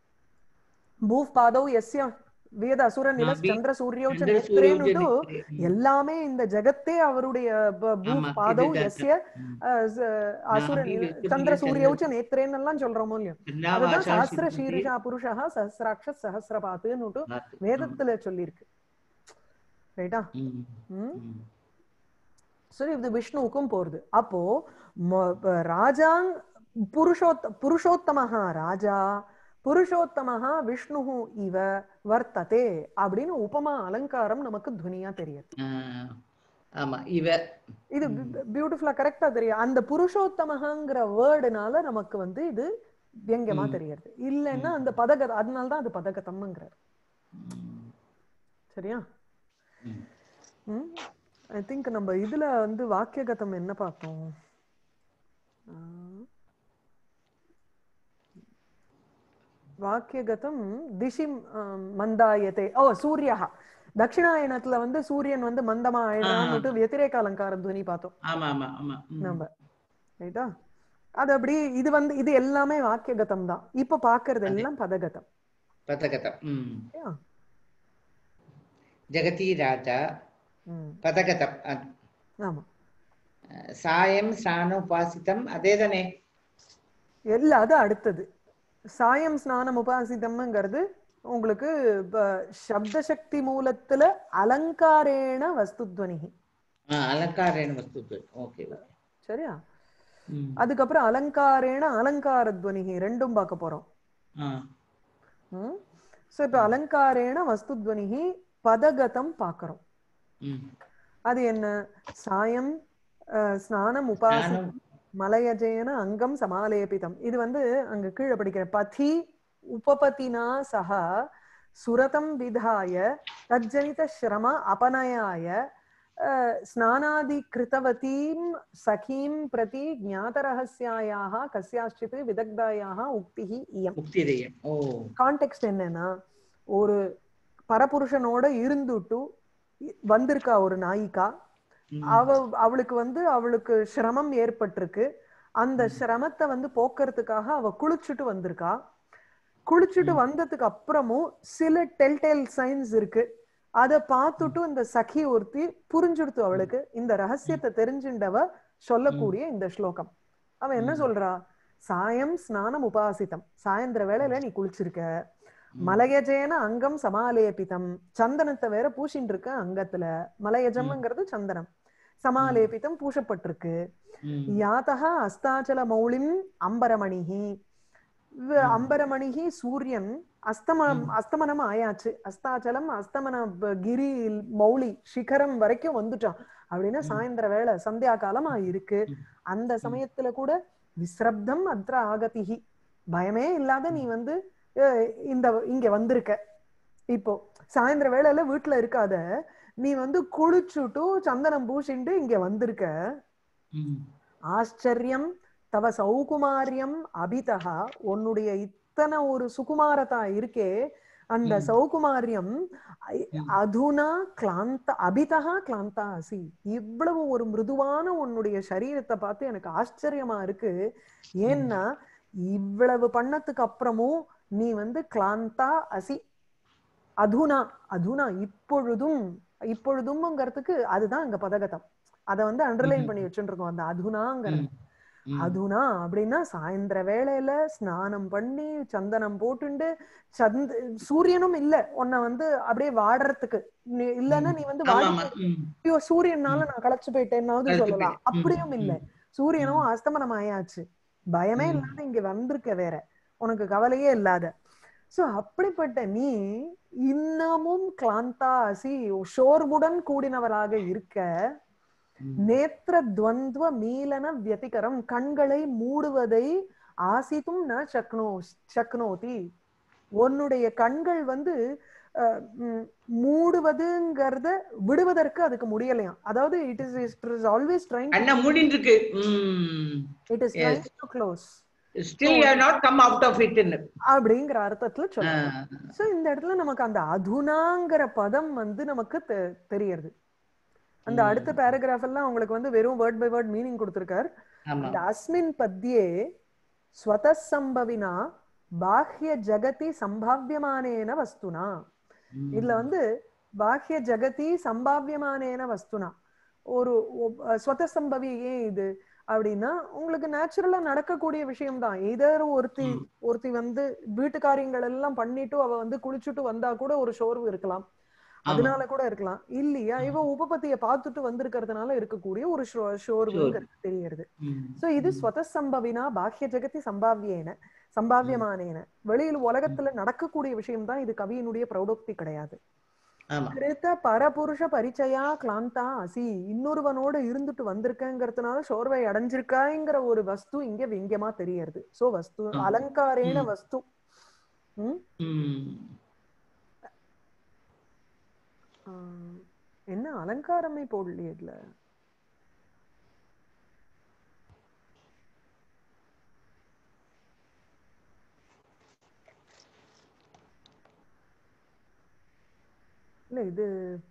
பூஃப் பாதவ் எஸ்ய வேத அசுர நில ஆ, வி- சந்திர சூரியோச்ச சந்திர நேத்ரேனுட்டு சூரியோஜனி. ம். எல்லாமே இந்த ஜெகத்தே அவருடைய ப- பூஃப் ஆமா, பாதவ் இதுதான். எஸ்ய ம். அஹ், ச- அசுர நாபி நில- வித்து சந்திர பிரிய சூரியோச்ச நேத்ரேன்னு எல்லாம் சொல்றோமோ இல்லையோ எல்லா அதுதான் வாசா சஹஸ்ர சித்தி சீருஷா புருஷா சஹஸ்ராட்ச சஹஸ்ரபாத்துன்னு பார்த்து. வேதத்துல சொல்லியிருக்கு ரைட்டா ம். ம் ம். சரி இது விஷ்ணுவுக்கும் போறது அப்போ ம- ப- ராஜாங் புருஷோத்த புருஷோத்தமஹா ராஜா புருஷோத்தமஹா விஷ்ணு இவ வர்த்ததே அப்படின்னு உபமா அலங்காரம் நமக்கு துனியா தெரியுது ஆ. ஆமா இவ இது பியூட்டிஃபுல்லா கரெக்டா தெரியும் அந்த புருஷோத்தமஹாங்கிற வேர்டுனால நமக்கு வந்து இது வியங்கமா ம். தெரியுது இல்லைன்னா அந்த பதக அதனாலதான் அது பதகதம்ங்கிறார் ம். சரியா ம். ஐ திங்க் நம்ம இதுல வந்து வாக்கியகதம் என்ன பார்த்தோம் ஆ. வாக்கியகதம் திசி மந்தாயத்தை ஓ சூர்யா தட்சிணாயனத்துல வந்து சூரியன் வந்து மந்தமா ஆயிடுறான்னு వ్యతిరేక அலங்கார துவனி பார்த்தோம் ஆமா ஆமா ஆமா ம். நம்ம ரைட்டா அது அப்படி இது வந்து இது எல்லாமே வாக்கியகதம் தான் இப்ப பாக்குறது எல்லாம் பதகதம் பதகதம் ம். Yeah. ஜெகதி ராஜா ம், பதகதம் அ- ஆமா சாயம் ஸ்நானோபாசிதம் அதே தானே இல்ல அது அடுத்தது சாயம் ஸ்நானம் உபாசிதம்ங்கிறது உங்களுக்கு ப- சப்த சக்தி மூலத்துல அலங்காரேண வஸ்துத்வனி ஆ, அலங்காரேன வஸ்து ஓகே சரியா ம். அதுக்கப்புறம் அலங்காரேண அலங்காரத்வனி ரெண்டும் பார்க்க போறோம் ஆ. சோ இப்ப அலங்காரேண வஸ்துத்வனி பதகதம் பார்க்கறோம் ம். அது என்ன சாயம் அஹ், ஸ்நானம் உபாசி ஸ்நானம். மலயஜேன அங்கம் சமாலேபிதம் இது வந்து அங்க கீழே படிக்கிற பதி உபபதினா சக சுரதம் விதாய தஜ்ஜனித ஸ்ரம அபனயாய அஹ், ஸ்நானாதி கிருத்தவதீம் சகீம் பிரதி ஞாதரஹஸ்யாயாக கஸ்யாச்சித் விதக்தாயாக உக்திஹி இயம் முக்திதயம் ஓ கான்டெக்ட் என்னன்னா ஒரு பரபுருஷனோட இருந்துட்டு வந்திருக்கா ஒரு நாயிகா ம். அவ அவளுக்கு வந்து அவளுக்கு சிரமம் ஏற்பட்டிருக்கு அந்த சிரமத்தை வந்து போக்குறதுக்காக அவ குளிச்சுட்டு வந்திருக்கா குளிச்சுட்டு வந்ததுக்கு அப்புறமும் சில டெல்டேல் சைன்ஸ் இருக்கு அத பார்த்துட்டு இந்த சഖி ஒருத்தி புரிஞ்சுடுத்து அவளுக்கு இந்த ரகசியத்தை தெரிஞ்சுண்டவ சொல்லக்கூடிய இந்த ஸ்லோகம் அவ என்ன ம். சொல்றா சாயம் ஸ்நானம் உபாசிதம் சாயந்தர வேளையில நீ குளிச்சிருக்க மலையஜேன அங்கம் சமாலேபிதம் சந்தனத்தை வேற பூசிட்டு இருக்க அங்கத்துல மலையஜம்ங்கிறது சந்தனம் சமாலேபிதம் பூசப்பட்டிருக்கு ம். யாத்தக அஸ்தாச்சல மௌளிம் அம்பரமணிஹி வ- ம். அம்பரமணிஹி சூரியன் அஸ்தமனம் ம். அஸ்தமனம் ஆயாச்சு அஸ்தாச்சலம் அஸ்தமன ப- கிரி மௌலி சிகரம் வரைக்கும் வந்துட்டான் அப்படின்னா ம். சாயந்தர வேளை சந்தியா காலமா இருக்கு ம். அந்த சமயத்துல கூட விஸ்ரப்தம் அத்ர ஆகதிஹி பயமே இல்லாத நீ வந்து அஹ், இந்த இங்க வந்திருக்க இப்போ சாயந்தர வேளையில வீட்டுல இருக்காத நீ வந்து குளிச்சுட்டு சந்தனம் பூசிண்டு இங்க வந்திருக்க ம். ஆச்சரியம் தவ சௌகுமாரியம் அபிதகா உன்னுடைய இத்தனை ஒரு சுகுமாரதா இருக்கே அந்த ம். சௌகுமாரியம் ஐ- ம். அதுனா கிளாந்த அபிதகா கிளாந்தா அசி இவ்வளவு ஒரு மிருதுவான உன்னுடைய சரீரத்தை பார்த்து எனக்கு ஆச்சரியமா இருக்கு ஏன்னா இவ்வளவு பண்ணதுக்கு அப்புறமும் நீ வந்து கிளாந்தா அசி அதுனா அதுனா இப்பொழுதும் இப்பொழுதும்ங்கிறதுக்கு அதுதான் இங்க பதகதம் அத வந்து அண்டர்லைன் ம்ஹும். பண்ணி வச்சுட்டு இருக்கோம் அந்த அதுனாங்கிறது ம். ம். அதுனா அப்படின்னா சாயந்தர வேளையில ஸ்நானம் பண்ணி சந்தனம் போட்டுண்டு சந்த சூரியனும் இல்ல உன்னை வந்து அப்படியே வாடுறதுக்கு நீ இல்லன்னா நீ வந்து ஆமா வாடி ஆமா ம். ஐயோ சூரியனால நான் களைச்சு போயிட்டேன்னாவது களைச்சு சொல்லலாம் போயிட்டேன். ம், அப்படியும் இல்ல ம். சூரியனும் அஸ்தமனம் ஆயாச்சு பயமே ம். இல்லாத இங்க வந்திருக்க வேற உனக்கு கவலையே இல்லாத சோ அப்படிப்பட்ட நீ இன்னமும் கிளாந்தா அசி ஷோர்வுடன் கூடினவராக இருக்க ம். நேத்திர துவந்துவ மீலன வியதிகரம் கண்களை மூடுவதை ஆசித்தும் ந சக்னோ சக்னோதி உன்னுடைய கண்கள் வந்து அஹ், ம், மூடுவதுங்கிறத விடுவதற்கு அதுக்கு முடியலையாம் அதாவது it is it is always trying அண்ணா மூடிட்டு இருக்கு ம். It is Yes. Trying to close still you have not come out of it ன்னு. அப்படிங்கிற அர்த்தத்துல ஆ. சொல்லுங்க சோ இந்த இடத்துல நமக்கு அந்த அதுனாங்கிற பதம் வந்து நமக்கு தெ- தெரியறது அந்த ம். அடுத்த பேராகிராஃப் எல்லாம் உங்களுக்கு வந்து வெறும் வேர்ட் பை வேர்ட் மீனிங் கொடுத்திருக்கார் ஆமா அந்த அஸ்மின் பத்யே ஸ்வதசம்பவினா பாஹ்ய ஜகதி சம்பாவியமானேன வஸ்துனா ம். இதுல வந்து பாஹ்ய ஜகதி சம்பாவியமானேன வஸ்துனா ஒரு ஸ்வதசம்பவி ஏன் இது அப்படின்னா உங்களுக்கு நேச்சுரலா நடக்கக்கூடிய விஷயம்தான் இதர் ஒருத்தி ம். ஒருத்தி வந்து வீட்டு காரியங்கள் எல்லாம் பண்ணிட்டு அவ வந்து குளிச்சுட்டு வந்தா கூட ஒரு சோர்வு இருக்கலாம் ஆமா. அதனால கூட இருக்கலாம் இல்லையா இவ உபபத்திய பார்த்துட்டு வந்திருக்கிறதுனால இருக்கக்கூடிய ஒரு சோ- சோர்வுங்கிறது தெரியறது ம். சோ இது ஸ்வதசம்பவினா பாஹ்ய ஜெகதி சம்பாவியேன சம்பாவியமானேன வெளியில் உலகத்துல நடக்கக்கூடிய விஷயம் தான் இது கவியினுடைய பிரௌடோக்தி கிடையாது ஆமா கிருத்த பரபுருஷ பரிச்சயா கிளாந்தா அசி இன்னொருவனோட இருந்துட்டு வந்திருக்கங்கிறதுனால சோர்வை அடைஞ்சிருக்காங்கிற ஒரு வஸ்து இங்க விங்கியமா தெரியறது சோ வஸ்து ஆ. அலங்காரேன ம். வஸ்து ம்? ம். ஆ, என்ன அலங்காரமே போடலையே இதுல இல்ல இது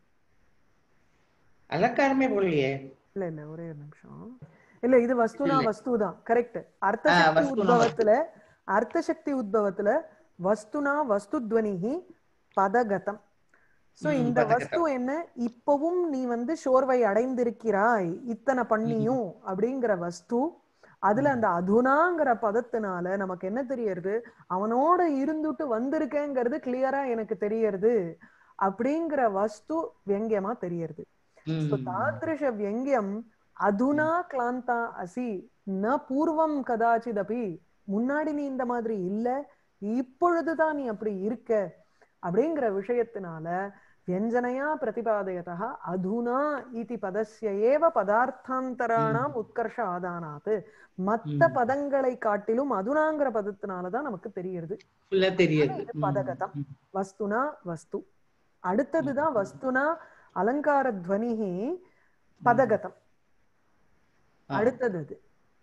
அலங்காரமே போடலையே இல்ல இல்ல ஒரே ஒரு நிமிஷம் இல்ல இது வஸ்துனா இல்ல. வஸ்து தான் கரெக்ட் ஆ, அர்த்தசக்தி வஸ்துனா உத்பவத்துல அர்த்தசக்தி உத்பவத்துல வஸ்துனா வஸ்துத்வனிஹி பதகதம் சோ ம், இந்த பதகதம். வஸ்து என்ன இப்பவும் நீ வந்து சோர்வை அடைந்திருக்கிறாய் இத்தனை பண்ணியும் அப்படிங்கிற வஸ்து அதுல அந்த அதுனாங்கிற பதத்தினால நமக்கு என்ன தெரியறது அவனோட இருந்துட்டு வந்திருக்கேங்கிறது கிளியரா எனக்கு தெரியறது அப்படிங்கிற வஸ்து வியங்கியமா தெரியறது ம். So, தாத்ருஷ வியங்கியம் அதுனா கிளாந்தா அசி ந பூர்வம் கதாச்சிதபி முன்னாடி நீ இந்த மாதிரி இல்ல இப்பொழுதுதான் நீ அப்படி இருக்க அப்படிங்கிற விஷயத்தினால வியஞ்சனையா பிரதிபாதயதா அதுனா இதி பதஸ்ய ஏவ பதார்த்தாந்தராணாம் உத்கர்ஷ ஆதானாத் மத்த ம். பதங்களை காட்டிலும் அதுனாங்கிற பதத்தினாலதான் நமக்கு தெரியுது full ஆ தெரியுது இது ம். பதகதம். ம். வஸ்துனா வஸ்து அடுத்ததுதான் வஸ்துனா அலங்கார துவனிஹி பதகதம் ஆ. அடுத்தது அது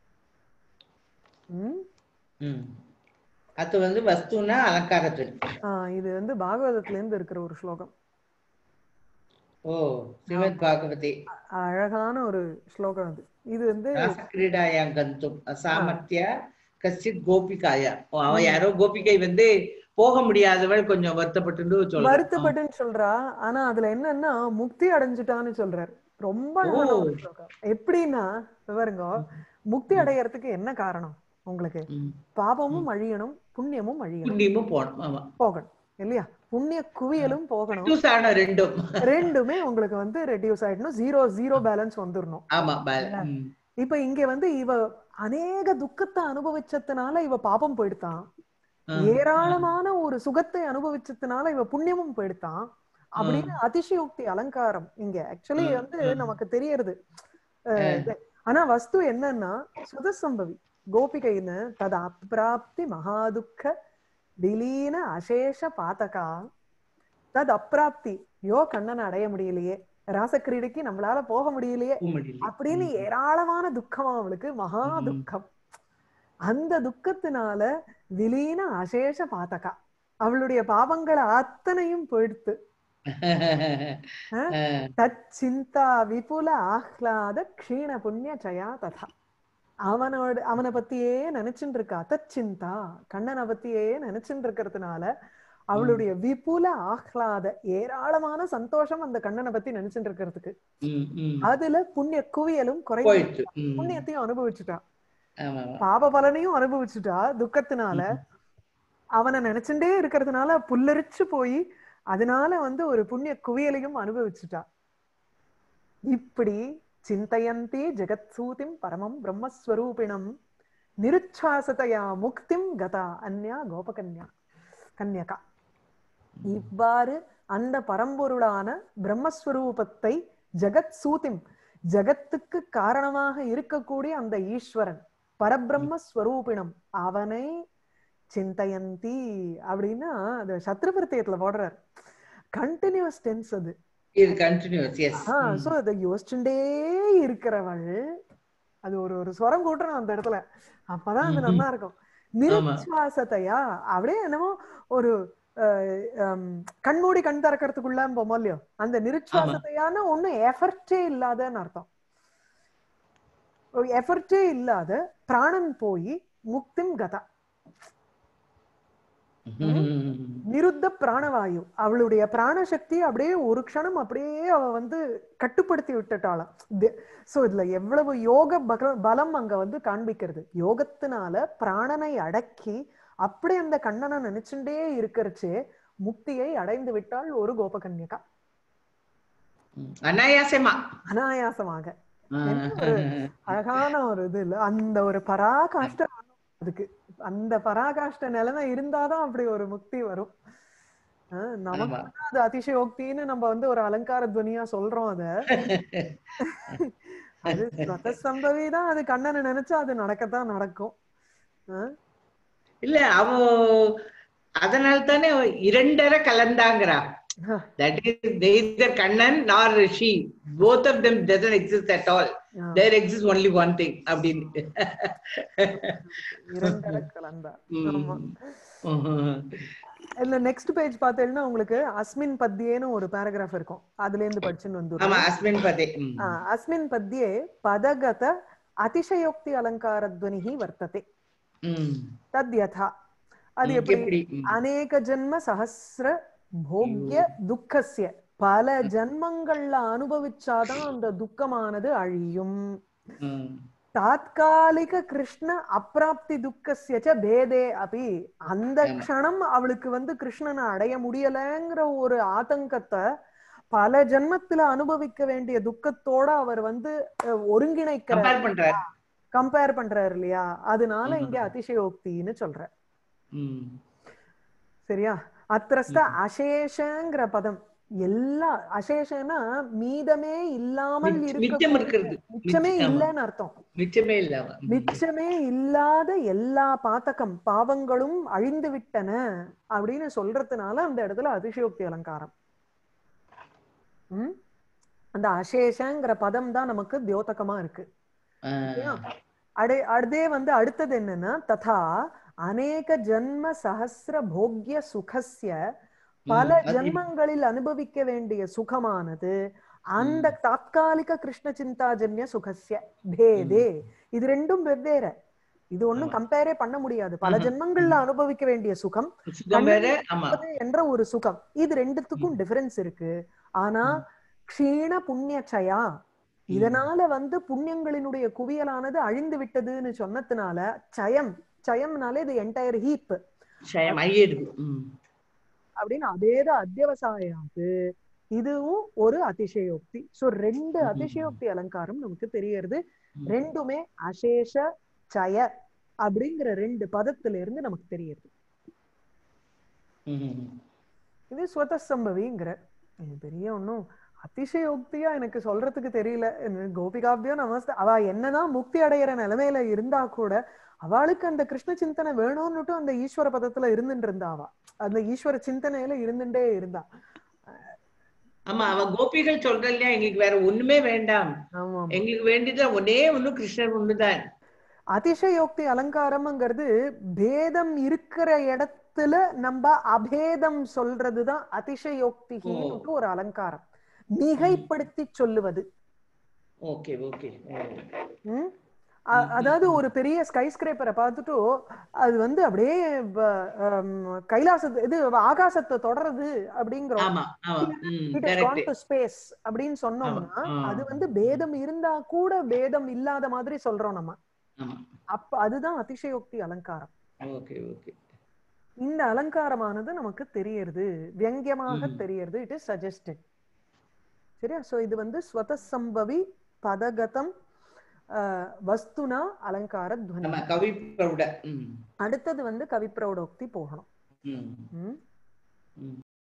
ம்? ம். அது வந்து வஸ்துனா அலங்காரத்துவனி ஆ, இது வந்து பாகவதத்துல இருந்து இருக்கிற ஒரு ஸ்லோகம் ஓ ஸ்ரீமத் பாகவதி அழகான ஒரு ஸ்லோகம் அது இது வந்து ராசக்கிரீடாயா கந்தும் அசாமர்த்திய கசித் கோபிகாயா ஓ, அவ யாரோ கோபிகை வந்து போக முடியாதவள் கொஞ்சம் வருத்தப்பட்டு சொல்றா வருத்தப்பட்டுன்னு சொல்றா ஆனா அதுல என்னன்னா முக்தி அடைஞ்சுட்டான்னு சொல்றாரு ரொம்ப அழகான ஒரு ஸ்லோகம் எப்படின்னா பாருங்க முக்தி அடையறதுக்கு என்ன காரணம் உங்களுக்கு ம். பாபமும் அழியணும் புண்ணியமும் அழியணும் புண்ணியமும் போகணும் ஆமா போகணும் இல்லையா புண்ணிய குவியலும் போகணும் Reduce ஆன ரெண்டும் ரெண்டுமே உங்களுக்கு வந்து ரெடியூஸ் ஆயிடணும் ஜீரோ ஜீரோ பேலன்ஸ் வந்துடணும் ஆமா பல ம். இப்ப இங்க வந்து இவ அநேக துக்கத்தை அனுபவிச்சதுனால இவ பாபம் போயிடுத்தான் ஆ. ஏராளமான ஒரு சுகத்தை அனுபவிச்சதுனால இவ புண்ணியமும் போயிடுத்தான் அப்படின்னு அதிசயோக்தி அலங்காரம் இங்க ஆக்சுவலி ம், வந்து ம். நமக்கு தெரியறது அஹ், இது. ஆனா வஸ்து என்னன்னா சுதசம்பவி கோபிகைன்னு தது அப்பிராப்தி மகாதுக்க விலீன அசேஷ பாதகா தது அப்பிராப்தி யோ கண்ணனை அடைய முடியலையே ராசக்கிரீடைக்கு நம்மளால போக முடியலையே போக முடியல. அப்படின்னு ஏராளமான துக்கம் அவளுக்கு மகா ம். துக்கம் அந்த துக்கத்தினால விலீன அசேஷ பாதகா அவளுடைய பாவங்களை அத்தனையும் போயிடுத்து ஆ. தச்சிந்தா விபுல ஆஹ்லாத க்ஷீண புண்ணிய ஜயா ததா அவனோட அவனை பத்தியே நினைச்சுட்டு இருக்கா தச்சிந்தா கண்ணனை பத்தியே நினைச்சுட்டு இருக்கிறதுனால அவளுடைய விபுல ஆஹ்லாத ஏராளமான சந்தோஷம் அந்த கண்ணனை பத்தி நினைச்சுட்டு இருக்கிறதுக்கு ம், ம். அதுல புண்ணிய குவியலும் குறைந்து போயிடுச்சு ம். புண்ணியத்தையும் அனுபவிச்சுட்டா ஆமா, ஆமா. பாப பலனையும் அனுபவிச்சுட்டா துக்கத்தினால அவனை நினைச்சுட்டே இருக்கிறதுனால புல்லரிச்சு போய் அதனால வந்து ஒரு புண்ணிய குவியலையும் அனுபவிச்சுட்டா இப்படி சிந்தயந்தி ஜெகத்சூதிம் பரமம் பிரம்மஸ்வரூபிணம் நிருச்சாசதையா முக்திம் கதா அந்யா கோபகன்யா கன்யகா இவ்வாறு அந்த பரம்பொருளான பிரம்மஸ்வரூபத்தை ஜெகத் சூதிம் ஜகத்துக்கு காரணமாக இருக்கக்கூடிய அந்த ஈஸ்வரன் பரபிரம்ம ஸ்வரூபிணம் அவனை சிந்தயந்தி அப்படின்னா அது சத்ருபிரத்தியத்துல போடுறார் கண்டினியூஸ் டென்ஸ் அது இது கண்டினியூஸ் எஸ் சோ அதை யோசிச்சுட்டே இருக்கிறவள் அது ஒரு ஒரு ஸ்வரம் கூட்டணும் அந்த இடத்துல அப்பதான் அது ம்ஹும். நல்லா இருக்கும் நிருச்சாசத்தையா அப்படியே என்னமோ ஒரு அஹ், ஹம், கண்மூடி கண் திறக்கிறதுக்குள்ள போமோ இல்லையோ அந்த நிருச்சாசத்தையான ஒண்ணு எஃபர்ட்டே இல்லாதன்னு அர்த்தம் எஃபர்ட்டே இல்லாத பிராணன் போய் முக்திம் கதா நிருத்த பிராணவாயு அவளுடைய பிராணசக்தி அப்படியே ஒரு க்ஷணம் அப்படியே அவ வந்து கட்டுப்படுத்தி விட்டுட்டாளாம் சோ இதுல எவ்வளவு யோக பக- பலம் அங்க வந்து காண்பிக்கிறது யோகத்தினால பிராணனை அடக்கி அப்படி அந்த கண்ணனை நினைச்சுட்டே இருக்கிறச்சே முக்தியை அடைந்து விட்டாள் ஒரு கோபகன்யகா அனாயாசமா அனாயாசமாக என்ன ஒரு அழகான ஒரு இது இல்ல அந்த ஒரு பராகாஷ்ட அதுக்கு அந்த பராகாஷ்ட நிலைமை இருந்தாதான் அப்படி ஒரு முக்தி வரும் அஹ் நமக்கு ஆமா. வந்து அது அதிசயோக்தின்னு நம்ம வந்து ஒரு அலங்கார துவனியா சொல்றோம் அத அது ஸ்வத சம்பவிதான் அது கண்ணனை நினைச்சா அது நடக்கத்தான் நடக்கும் அஹ் இல்ல அவ அதனால தானே அவ இரண்டரை கலந்தாங்கிறா that is neither Kannan nor Rishi both of them doesn't exist at all ah there exists only one thing அப்படின்னு இரண்டரை கலந்தா ஆமா ம். ம். இல்ல நெக்ஸ்ட் பேஜ் பார்த்தேன்னா உங்களுக்கு அஸ்மின் பத்தியேன்னு ஒரு பேராகிராஃப் இருக்கும் அதுல இருந்து படிச்சுன்னு ஆமா வந்துடும் அஸ்மின் பதே ம். आ, अस्मिन् पद्ये पदगत अतिशयोक्ति अलङ्कारध्वनिः वर्तते ம். तद्यथा அது ம், எப்படி எப்படி ம். அநேக ஜென்ம சஹசிர போக்ய துக்கஸ்ய பல ஜன்மங்கள்ல அனுபவிச்சாதான் அந்த துக்கமானது அழியும் ம். தாத்காலிக கிருஷ்ண அப்பிராப்தி துக்கஸ்ய ச பேதே அபி அந்த ஆமா. க்ஷணம் அவளுக்கு வந்து கிருஷ்ணனை அடைய முடியலங்கிற ஒரு ஆதங்கத்தை பல ஜென்மத்துல அனுபவிக்க வேண்டிய துக்கத்தோட அவர் வந்து அஹ், ஒருங்கிணைக்கிற கம்பேர் பண்றாரு கம்பேர் பண்றாரு இல்லையா அதனால ம். இங்க அதிசயோக்தின்னு சொல்ற ம். சரியா அத்திரஸ்த அசேஷங்கிற பதம் எல்லா அசேஷனா மீதமே இல்லாமல் மிச்ச- மிச்சம் இருக்க இருக்கிறது மிச்சமே மிச்சம். இல்லைன்னு அர்த்தம் மிச்சமே இல்லாம ம். மிச்சமே இல்லாத எல்லா பாத்தகம் பாவங்களும் அழிந்து விட்டன அப்படின்னு சொல்றதுனால அந்த இடத்துல அதிசயோக்தி அலங்காரம் ம்? அந்த அசேஷங்கிற பதம் தான் நமக்கு தியோதகமா இருக்கு ஆ. சரியா? அடே அதே வந்து அடுத்தது என்னன்னா ததா அநேக ஜன்ம சஹசிர போக்ய சுகஸ்ய பல ம், அது- ஜன்மங்களில் அனுபவிக்க வேண்டிய சுகமானது அந்த தாத்காலிக கிருஷ்ண சிந்தாஜன்ய சுகஸ்ய பேதே இது ரெண்டும் வெவ்வேறு இது ஒண்ணும் ஆமா. கம்பேரே பண்ண முடியாது பல ம்ஹும். ஜென்மங்கள்ல அனுபவிக்க வேண்டிய சுகம் சுகம் வேற ஆமா அது என்ற ஒரு சுகம் இது ரெண்டுத்துக்கும் டிஃபரன்ஸ் இருக்கு ஆனா ம். க்ஷீண புண்ணியச்சயா இதனால வந்து புண்ணியங்களினுடைய குவியலானது அழிந்து விட்டதுன்னு சொன்னதுனால சயம் சயம்னாலே இது என்டையர் ஹீப் ஷயம் ஐயிடுது ம். அப்படின்னு அதேதான் அத்தியவசாயாது இதுவும் ஒரு அதிசயோக்தி சோ ரெண்டு ம்ஹும். அதிசயோக்தி அலங்காரம் நமக்கு தெரியறது ம். ரெண்டுமே அசேஷ சய அப்படிங்கிற ரெண்டு பதத்துல இருந்து நமக்கு தெரியுது ம். இது ஸ்வத சம்பவிங்கிற இது பெரிய ஒன்றும் அதிசயோக்தியா எனக்கு சொல்றதுக்கு தெரியல எனக்கு கோபிகாபியோ நமஸ்தே அவ என்னதான் முக்தி அடையிற நிலைமையில இருந்தா கூட அவளுக்கு அந்த கிருஷ்ண சிந்தனை வேணும்னுட்டு அந்த ஈஸ்வர பதத்துல இருந்துட்டு இருந்தா அவ அந்த ஈஸ்வர சிந்தனையில இருந்துட்டே இருந்தா ஆமா அவ கோபிகள் சொல்ற இல்லையா எங்களுக்கு வேற ஒண்ணுமே வேண்டாம் ஆமா எங்களுக்கு வேண்டியது ஒன்னே ஒண்ணு கிருஷ்ணர் ஒண்ணுதான் அதிசயோக்தி அலங்காரம்ங்கிறது பேதம் இருக்கிற இடத்துல நம்ம அபேதம் சொல்றதுதான் அதிசயோக்திகின்னு ஒரு அலங்காரம் மிகைப்படுத்தி சொல்லுவது ஓகே ஓகே ம்? அ- அதாவது ஒரு பெரிய ஸ்கை ஸ்கிரேப்பரை பார்த்துட்டு அது வந்து அப்படியே வ- ஆம், கைலாசத்து இது ஆகாசத்தை தொடருது அப்படிங்கிறோம் ஆமா ஆமா ம் It has gone correct to space அப்படின்னு சொன்னோம்னா ஆமா, ஆ. அது வந்து பேதம் இருந்தா கூட பேதம் இல்லாத மாதிரி சொல்றோம் நம்ம ஆமா அப்ப அதுதான் அதிசயோக்தி அலங்காரம் ஓகே ஓகே இந்த அலங்காரமானது நமக்கு தெரியறது வியங்கியமாக ம். தெரியறது இட் இஸ் சஜஸ்டட் சரியா சோ இது வந்து ஸ்வதசம்பவி பதகதம் அஹ், வஸ்துனா அலங்கார துவனி ஆமா கவி பிரௌட ம் அடுத்தது வந்து கவிப்பிரௌடோக்தி போகணும் ம் ம்? ம்